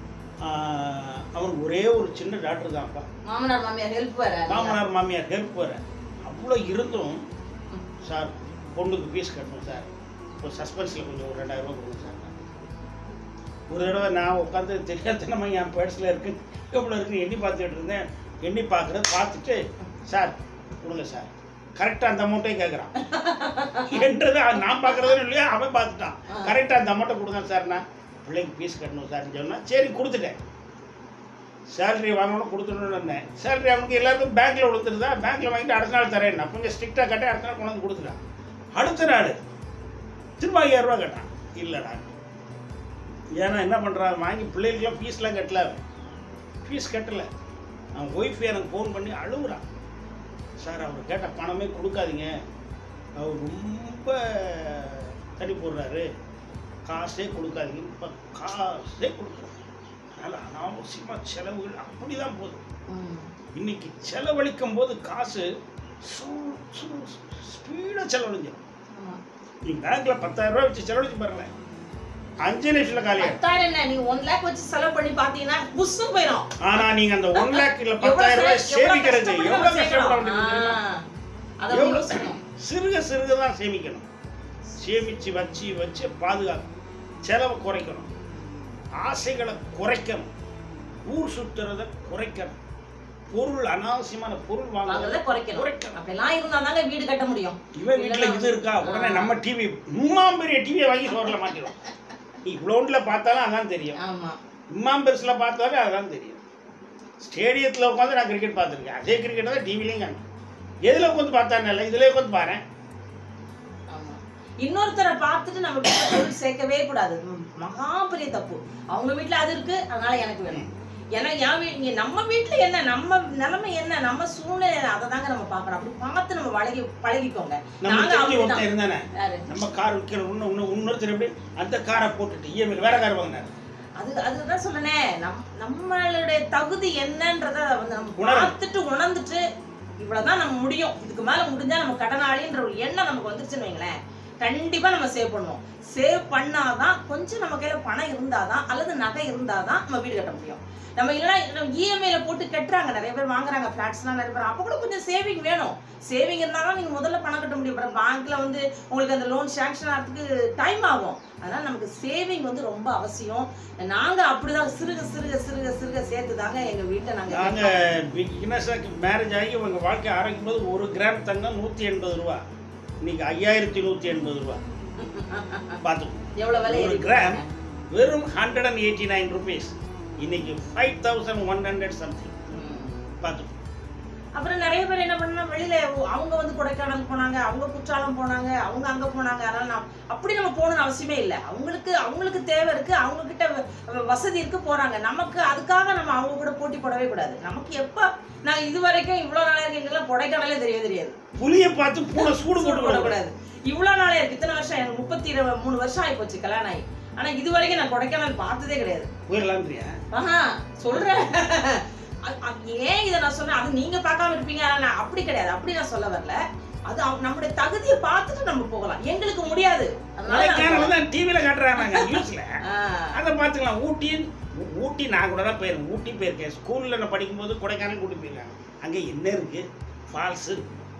ஆஹ், அவனுக்கு ஒரே ஒரு சின்ன டாக்டர் தான்ப்பா மாமனார் மாமியார் ஹெல்ப் வேற மாமனார் மாமியார் ஹெல்ப் வர அவ்வளோ இருந்தும் சார் பொண்ணுக்கு ஃபீஸ் கட்டணும் சார் இப்போ சஸ்பென்ஸில் கொஞ்சம் ஒரு ரெண்டாயிரம் ரூபாய் கொடுங்க சார் ஒரு தடவை நான் உட்காந்து தெரியாதனமா என் பேர்ஸில் இருக்கு எவ்வளோ இருக்குன்னு எண்ணி பார்த்துட்டு இருந்தேன் எண்ணி பார்க்குறத பார்த்துட்டு சார் கொடுங்க சார் கரெக்டாக அந்த அமௌண்ட்டையும் கேட்குறான் என்றது அவன் நான் பார்க்குறதுன்னு இல்லையா அவன் பார்த்துட்டான் கரெக்டாக அந்த அமௌண்ட்டை கொடுங்க சார் நான் பிள்ளைக்கு ஃபீஸ் கட்டணும் சார்னு சொன்னால் சரி கொடுத்துட்டேன் சேலரி வாங்கணும் கொடுத்துடணும்னு இருந்தேன் சேலரி அவனுக்கு எல்லாருக்கும் பேங்க்கில் கொடுத்துருந்தா பேங்க்கில் வாங்கிட்டு அடுத்த நாள் தரேன் நான் கொஞ்சம் ஸ்ட்ரிக்டாக கட்டி அடுத்த நாள் கொண்டு வந்து கொடுத்துட்டான் அடுத்த நாள் திரும்ப ஐயாயிரம் ரூபாய் கட்டான் இல்லைடா ஏன்னா என்ன பண்ணுறான் வாங்கி பிள்ளைகளுக்குலாம் ஃபீஸ்லாம் கட்டல அவன் ஃபீஸ் கட்டலை அவன் ஒய்ஃப் எனக்கு ஃபோன் பண்ணி அழுகுறான் சார் அவர் கேட்ட பணமே கொடுக்காதீங்க அவர் ரொம்ப தடி போடுறாரு காசே கொடுக்காதீங்க இப்போ காசே கொடுக்குறோம் அதனால் அனாவசியமாக செலவுகள் அப்படி தான் போகுது ம். இன்னைக்கு செலவழிக்கும் போது காசு ஸ்பீடாக செலவழிஞ்சிடும் ஆமா. நீ பேங்க்ல பத்தாயிரம் ரூபாய் வச்சு செலவழிச்சு பாருங்க அஞ்சு நிமிஷத்துல காலியாகும் பத்தாயிரம் என்ன நீங்க ஒன் லேக் வச்சு செலவு பண்ணி பாத்தீங்கன்னா புஷ்ஷும் போயிடும் ஆனா நீங்க அந்த ஒன் லேக் இல்ல எவ்வளவு பத்தாயிரம் ரூபாய் செலவு- எவ்வளவு சேமிக்கிறது கஷ்டப்பட்டு எவ்வளவு நம்ம கஷ்டப்பட சேர்க்கணும். வேண்டியது தெரியுமா? ஆ. அதை எவ்வளவு யோசிக்கணும். சிறுக சிறுக தான் சேமிக்கணும் சேமிச்சு வச்சு வச்சு பாதுகாக்கணும் செலவை குறைக்கணும் ஆசைகளை குறைக்கணும் ஊர் சுத்துறத குறைக்கணும் பொருள் அனாவசியமான பொருள் வாங்குறத வாங்குறத குறைக்கணும் குறைக்கணும் அப்படிலாம் இருந்தா தாங்க வீடு கட்ட முடியும் இவன் வீட்டுல இது இருக்கா உடனே நம்ம டிவி இம்மா பெரிய டிவியை வாங்கி சோறில் மாட்டிடும் நீ இவ்வளோண்டுல பார்த்தாலும் அதான் தெரியும் ஆமா இம்மா பெருசில் பார்த்தாலே அதான் தெரியும் ஸ்டேடியத்தில் உட்காந்து நான் கிரிக்கெட் பார்த்துருக்கேன் அதே கிரிக்கெட் தான் டிவிலையும் காணும் எதில் உட்காந்து பார்த்தா இல்லை இதில் உட்காந்து பாரு ஆமா. இன்னொருத்தரை பார்த்துட்டு நம்ம வீட்டுல பொருள் சேர்க்கவே கூடாது ம், மகா பெரிய தப்பு அவங்க வீட்டுல அது இருக்கு அதனால எனக்கு வேணும் ஏன்னா என் வீ இங்க நம்ம வீட்டுல என்ன நம்ம நிலைமை என்ன நம்ம சூழ்நிலை அதை தாங்க நம்ம பார்க்கணும் அப்படி பார்த்து நம்ம பழகி பழகிக்கோங்க நம்ம நாங்க தெரிஞ்சு அப்படிதான். ஒருத்தன் இருந்தானே யாரு நம்ம கார் விற்கிற இன்னும் இன்னும் இன்னொருத்தர் எப்படி அந்த காரை போட்டுட்டு இஎம்ஐ வேற கார் வாங்கினார் அது அதுதான் சொன்னனே நம் நம்மளுடைய தகுதி என்னன்றத வந்து நம்ம உணரணும். பார்த்துட்டு உணர்ந்துட்டு இவ்வளவுதான் நம்ம முடியும் இதுக்கு மேல முடிஞ்சா நம்ம கடனாளின்ற ஒரு எண்ணம் நமக்கு வந்துருச்சுன்னு வைங்களேன் கண்டிப்பா நம்ம சேவ் பண்ணுவோம் சேவ் பண்ணாதான் கொஞ்சம் நம்ம கையில பணம் இருந்தாதான் அல்லது நகை இருந்தாதான் நம்ம வீடு கட்ட முடியும் நம்ம இல்லைன்னா இஎம்ஐல போட்டு கட்டுறாங்க நிறைய பேர் வாங்குறாங்க ஃபிளாட்ஸ்லாம் நிறைய பேர் அப்போ கூட கொஞ்சம் சேவிங் வேணும் சேவிங் இருந்தால் தான் நீங்கள் முதல்ல பணம் கட்ட முடியும் அப்புறம் பேங்க்ல வந்து உங்களுக்கு அந்த லோன் சேங்ஷன் ஆகிறதுக்கு டைம் ஆகும் அதனால நமக்கு சேவிங் வந்து ரொம்ப அவசியம் நாங்க அப்படிதான் சிறுக சிறுக சிறுக சிறுக சேர்த்து தாங்க எங்க வீட்டை நாங்க நாங்கள் பிகினஸாக மேரேஜ் ஆகி உங்கள் வாழ்க்கை ஆரம்பிக்கும் போது ஒரு கிராம் தங்கம் நூற்றி எண்பது ரூபா இன்னைக்கு ஐயாயிரத்தி நூற்றி எண்பது ரூபா பார்த்துக்கோ எவ்வளவு விலை ஒரு ஏறி கிராம் போட்டாங்க. வெறும் hundred and eighty nine rupees இன்னைக்கு five thousand one hundred something ம். பார்த்துக்கோ அப்புறம் நிறைய பேர் என்ன பண்ணா வெளியில அவங்க வந்து கொடைக்கானல் போனாங்க அவங்க குற்றாலம் போனாங்க அவங்க அங்க போனாங்க அதனால நான் அப்படி நம்ம போகணும்னு அவசியமே இல்லை அவங்களுக்கு அவங்களுக்கு தேவை இருக்கு அவங்க கிட்ட வ- வ- வசதி இருக்கு போறாங்க நமக்கு அதுக்காக நம்ம அவங்க கூட போட்டி போடவே கூடாது நமக்கு எப்ப நான் இது வரைக்கும் இவ்வளவு நாளா இருக்கு எங்கெல்லாம் கொடைக்கானலே தெரியவே தெரியாது புளியை பார்த்து பூனை சூடு சூடு போட்டு போடக்கூடாது போடக்கூடாது இவ்வளவு நாளா இருக்கு இத்தனை வருஷம் எனக்கு முப்பத்தி இரு- மூணு வருஷம் ஆகி போச்சு கல்யாணம் ஆகி ஆனா இது வரைக்கும் நான் கொடைக்கானல் பார்த்ததே கிடையாது போயிடலாம்ன்றியா ஆஹா சொல்றேன் அ- அ- ஏன் இதை நான் சொன்னேன் அது நீங்க பார்க்காம இருப்பீங்க ஆனா நான் அப்படி கிடையாது அப்படி நான் சொல்ல வரல அது அவங்க- நம்முடைய தகுதியை பார்த்துட்டு நம்ம போகலாம் எங்களுக்கு முடியாது அதனால நாங்க கொடைக்கானல் போகலாம். தான் டிவியில் காட்டுறாங்க நியூஸில் ஆ, அதை பார்த்துக்கலாம் ஊட்டி ஊ- ஊட்டி நான் கூட தான் போயிருக்கேன் ஊட்டி போயிருக்கேன் ஸ்கூலில் நான் படிக்கும்போது கொடைக்கானல் கூட்டி போயிருக்காங்க அங்கே என்ன இருக்குது ஃபால்ஸு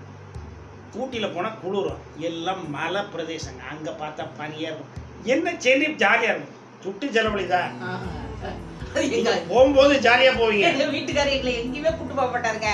ஊட்டியில் போனால் குளிரும் எல்லாம் மலை பிரதேசங்க அங்கே பார்த்தா பனியாக இருக்கும் என்ன சென்னை ஜாலியாக இருக்கும் சுட்டு செலவழிதா ஆ. அது எங்க போகும்போது ஜாலியாக போவீங்க எங்க வீட்டுக்காரர் எங்களை எங்கேயுமே கூட்டு போக மாட்டாருங்க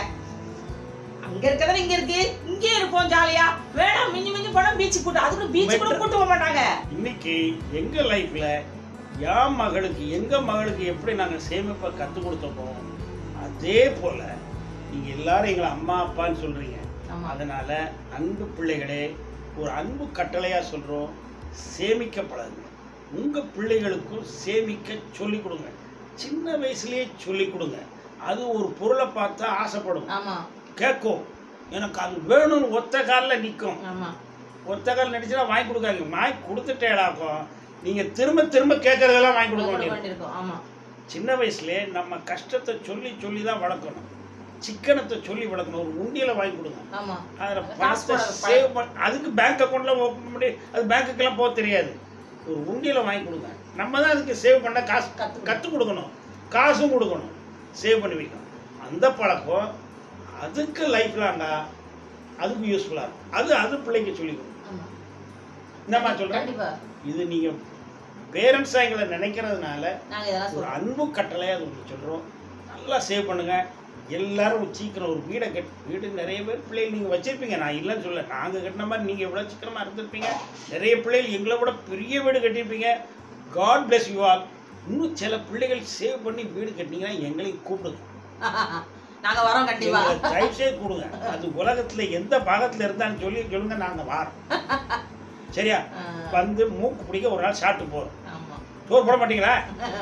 அங்க இருக்கதா இங்க இருக்கு இங்கே இருப்போம் ஜாலியா வேணாம் மிஞ்சி மிஞ்சி போனா பீச் கூட்டு அதுக்கு பீச் கூட கூட்டு போக மாட்டாங்க இன்னைக்கு எங்கள் லைஃப்பில் என் மகளுக்கு எங்கள் மகளுக்கு எப்படி நாங்கள் சேமிப்பை கற்றுக் கொடுத்தோமோ அதே போல் நீங்கள் எல்லாரும் எங்களை அம்மா அப்பான்னு சொல்கிறீங்க ஆமா அதனால் அன்பு பிள்ளைகளே ஒரு அன்பு கட்டளையாக சொல்கிறோம் சேமிக்க பழகுங்க உங்கள் பிள்ளைகளுக்கும் சேமிக்க சொல்லிக் கொடுங்க சின்ன வயசுலேயே சொல்லிக் கொடுங்க அது ஒரு பொருளை பார்த்தா ஆசைப்படும் ஆமா கேட்கும் எனக்கு அது வேணும்னு ஒத்த காலில் நிற்கும் ஆமா ஒத்த கால் நடிச்சுனா வாங்கி கொடுக்காதீங்க வாங்கி கொடுத்துட்டேடாக்கும் நீங்கள் திரும்ப திரும்ப கேட்குறதெல்லாம் வாங்கி கொடுக்க கொடுக்க வேண்டியது வேண்டியிருக்கும் ஆமா சின்ன வயசுலேயே நம்ம கஷ்டத்தை சொல்லி சொல்லி தான் வளர்க்கணும் சிக்கனத்தை சொல்லி வளர்க்கணும் ஒரு உண்டியலை வாங்கி கொடுங்க ஆமா அதில் காசு பணத்தை போட சேவ் பண்ண அதுக்கு பேங்க் அக்கௌண்ட்டில் ஓப்பன் பண்ணி அது பேங்க்குக்கெல்லாம் போக தெரியாது ஒரு உண்டியலை வாங்கி கொடுங்க நம்ம தான் அதுக்கு சேவ் பண்ண காசு கத்து கற்றுக் கொடுக்கணும் காசும் கொடுக்கணும் சேவ் பண்ணி வைக்கணும் அந்த பழக்கம் அதுக்கு லைஃப் லாங்கா அதுக்கு யூஸ்ஃபுல்லாக இருக்கும் அது அது பிள்ளைக்கு சொல்லிக் கொடுக்கும் ஆமா. என்னம்மா சொல்கிறேன் கண்டிப்பா இது நீங்கள் பேரண்ட்ஸாக எங்களை நினைக்கிறதுனால நாங்க இதெல்லாம் ஒரு சொல்றோம் அன்பு கட்டளையாக அது உங்களுக்கு சொல்கிறோம் நல்லா சேவ் பண்ணுங்கள் எல்லாரும் சீக்கிரம் ஒரு வீடை கட் வீடு நிறைய பேர் பிள்ளைகள் நீங்கள் வச்சுருப்பீங்க நான் இல்லைன்னு சொல்ல நாங்கள் கட்டின மாதிரி நீங்கள் எவ்வளோ சீக்கிரமாக இருந்திருப்பீங்க நிறைய பிள்ளைகள் எங்களை விட பெரிய வீடு கட்டியிருப்பீங்க காட் bless யூ ஆல் இன்னும் சில பிள்ளைகள் சேவ் பண்ணி வீடு கட்டினீங்கன்னா எங்களையும் கூப்பிடுங்க நாங்க வரோம் கண்டிப்பா எங்களை தயவு செய்து கொடுங்க அது உலகத்தில் எந்த பாகத்தில் இருந்தான்னு சொல்லி சொல்லுங்க நாங்கள் வாரோம் சரியா ஆ, வந்து மூக்கு பிடிக்க ஒரு நாள் சாப்பிட்டு போகிறோம் ஆமா சோறு போட மாட்டீங்களா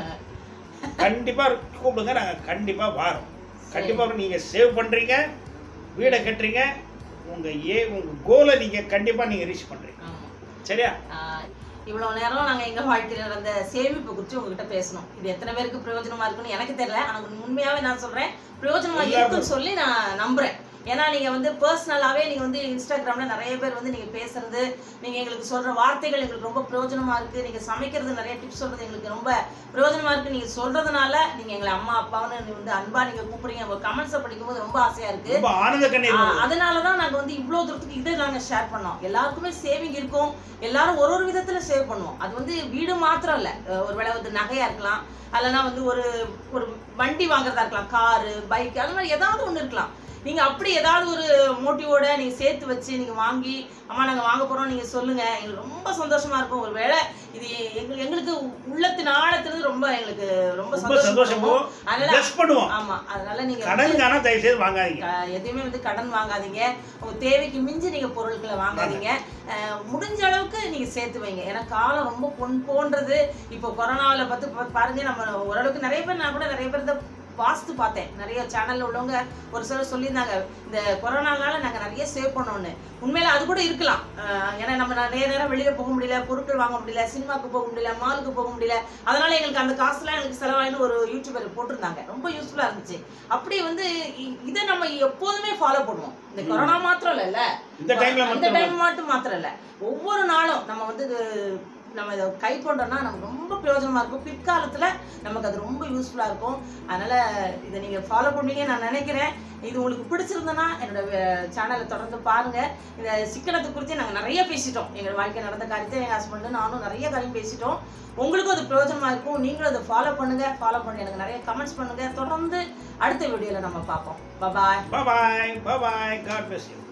கண்டிப்பாக கூப்பிடுங்க நாங்கள் கண்டிப்பாக வாரோம் கண்டிப்பாக நீங்கள் சேவ் பண்ணுறீங்க வீடை கட்டுறீங்க உங்கள் ஏ உங்கள் கோலை நீங்கள் கண்டிப்பாக நீங்கள் ரீச் பண்ணுறீங்க ஆமா சரியா ஆஹ் இவ்வளவு நேரம் நாங்க எங்க வாழ்க்கையில நடந்த சேமிப்பு குறித்து உங்ககிட்ட பேசணும் இது எத்தனை பேருக்கு பிரயோஜனமா இருக்குன்னு எனக்கு தெரியல ஆனா உண்மையாவே நான் சொல்றேன் பிரயோஜனமா எல்லாருக்கும். இருக்குன்னு சொல்லி நான் நம்புறேன் ஏன்னா நீங்க வந்து பர்சனலாவே நீங்க வந்து இன்ஸ்டாகிராம்ல நிறைய பேர் வந்து நீங்க பேசுறது நீங்க எங்களுக்கு சொல்ற வார்த்தைகள் எங்களுக்கு ரொம்ப பிரயோஜனமா இருக்கு நீங்க சமைக்கிறது நிறைய டிப்ஸ் சொல்றது எங்களுக்கு ரொம்ப பிரயோஜனமா இருக்கு நீங்க சொல்றதுனால நீங்க எங்களை அம்மா அப்பான்னு நீ வந்து அன்பா நீங்க கூப்பிடுறீங்க உங்க கமெண்ட்ஸை படிக்கும்போது ரொம்ப ஆசையா இருக்கு ரொம்ப ஆனந்த கண்ணீர் ஆஹ் அதனால தான் நாங்க வந்து இவ்வளோ தூரத்துக்கு இதை நாங்க ஷேர் பண்ணோம் எல்லாருக்குமே சேவிங் இருக்கும் எல்லாரும் ஒரு ஒரு விதத்துல சேவ் பண்ணுவோம் அது வந்து வீடு மாத்திரம் இல்ல அஹ் ஒருவேளை வந்து நகையா இருக்கலாம் அல்லனா வந்து ஒரு ஒரு வண்டி வாங்குறதா இருக்கலாம் காரு பைக் அது மாதிரி ஏதாவது ஒண்ணு இருக்கலாம் நீங்க அப்படி ஏதாவது ஒரு மோட்டிவோட நீங்க சேர்த்து வச்சு நீங்க வாங்கி அம்மா நாங்க வாங்க போறோம் நீங்க சொல்லுங்க எங்களுக்கு ரொம்ப சந்தோஷமா இருக்கும் ஒருவேளை இது எங்களுக்கு எங்களுக்கு உள்ளத்தின் ஆழத்திலிருந்து ரொம்ப எங்களுக்கு ரொம்ப ரொம்ப சந்தோஷம் சந்தோஷமும் அதனால ப்ளஸ் பண்ணுவோம் ஆமா அதனால நீங்க வந்து- கடன் காண தயவு செய்து வாங்காதீங்க க- எதையுமே வந்து கடன் வாங்காதீங்க உங்க தேவைக்கு மிஞ்சி நீங்க பொருட்களை வாங்காதீங்க அஹ் முடிஞ்ச அளவுக்கு நீங்க சேர்த்து வைங்க ஏன்னா காலம் ரொம்ப பொன் போன்றது இப்போ கொரோனாவில் பார்த்து பா- பாருங்க நம்ம ஓரளவுக்கு நிறைய பேர் நான் கூட நிறைய பேர் இதை வாஸ்து பார்த்தேன் நிறைய சேனல்ல உள்ளவங்க ஒரு சிலர் சொல்லியிருந்தாங்க இந்த கொரோனானால நாங்க நிறைய சேவ் பண்ணோம்னு உண்மையில அது கூட இருக்கலாம் அஹ் ஏன்னா நம்ம நிறைய நேரம் வெளியில போக முடியல பொருட்கள் வாங்க முடியல சினிமாக்கு போக முடியல மாலுக்கு போக முடியல அதனால எங்களுக்கு அந்த காசுலாம் எங்களுக்கு செலவாயின்னு ஒரு யூடியூபர் போட்டிருந்தாங்க ரொம்ப யூஸ்ஃபுல்லா இருந்துச்சு அப்படி வந்து இ- இதை நம்ம எப்போதுமே ஃபாலோ பண்ணுவோம் இந்த கொரோனா மாத்திரம் இல்ல இந்த டைம்ல அந்த மட்டும் டைம் மட்டும் மாத்திரம் இல்ல ஒவ்வொரு நாளும் நம்ம வந்து இது நம்ம இதை கை கொண்டோம்னா நமக்கு ரொம்ப பிரயோஜனமா இருக்கும் பிற்காலத்துல நமக்கு அது ரொம்ப யூஸ்ஃபுல்லா இருக்கும் அதனால இதை நீங்க ஃபாலோ பண்ணுவீங்க நான் நினைக்கிறேன் இது உங்களுக்கு பிடிச்சிருந்தனா என்னோட சேனலை தொடர்ந்து பாருங்க இந்த சிக்கனத்தை குறித்து நாங்கள் நிறைய பேசிட்டோம் எங்கள் வாழ்க்கை நடந்த காரியத்தை எங்கள் ஹஸ்பண்டு நானும் நிறைய காரியம் பேசிட்டோம் உங்களுக்கும் அது பிரயோஜனமா இருக்கும் நீங்களும் அதை ஃபாலோ பண்ணுங்க ஃபாலோ பண்ணி எனக்கு நிறைய கமெண்ட்ஸ் பண்ணுங்க தொடர்ந்து அடுத்த வீடியோல நம்ம பார்ப்போம் bye bye bye God bless you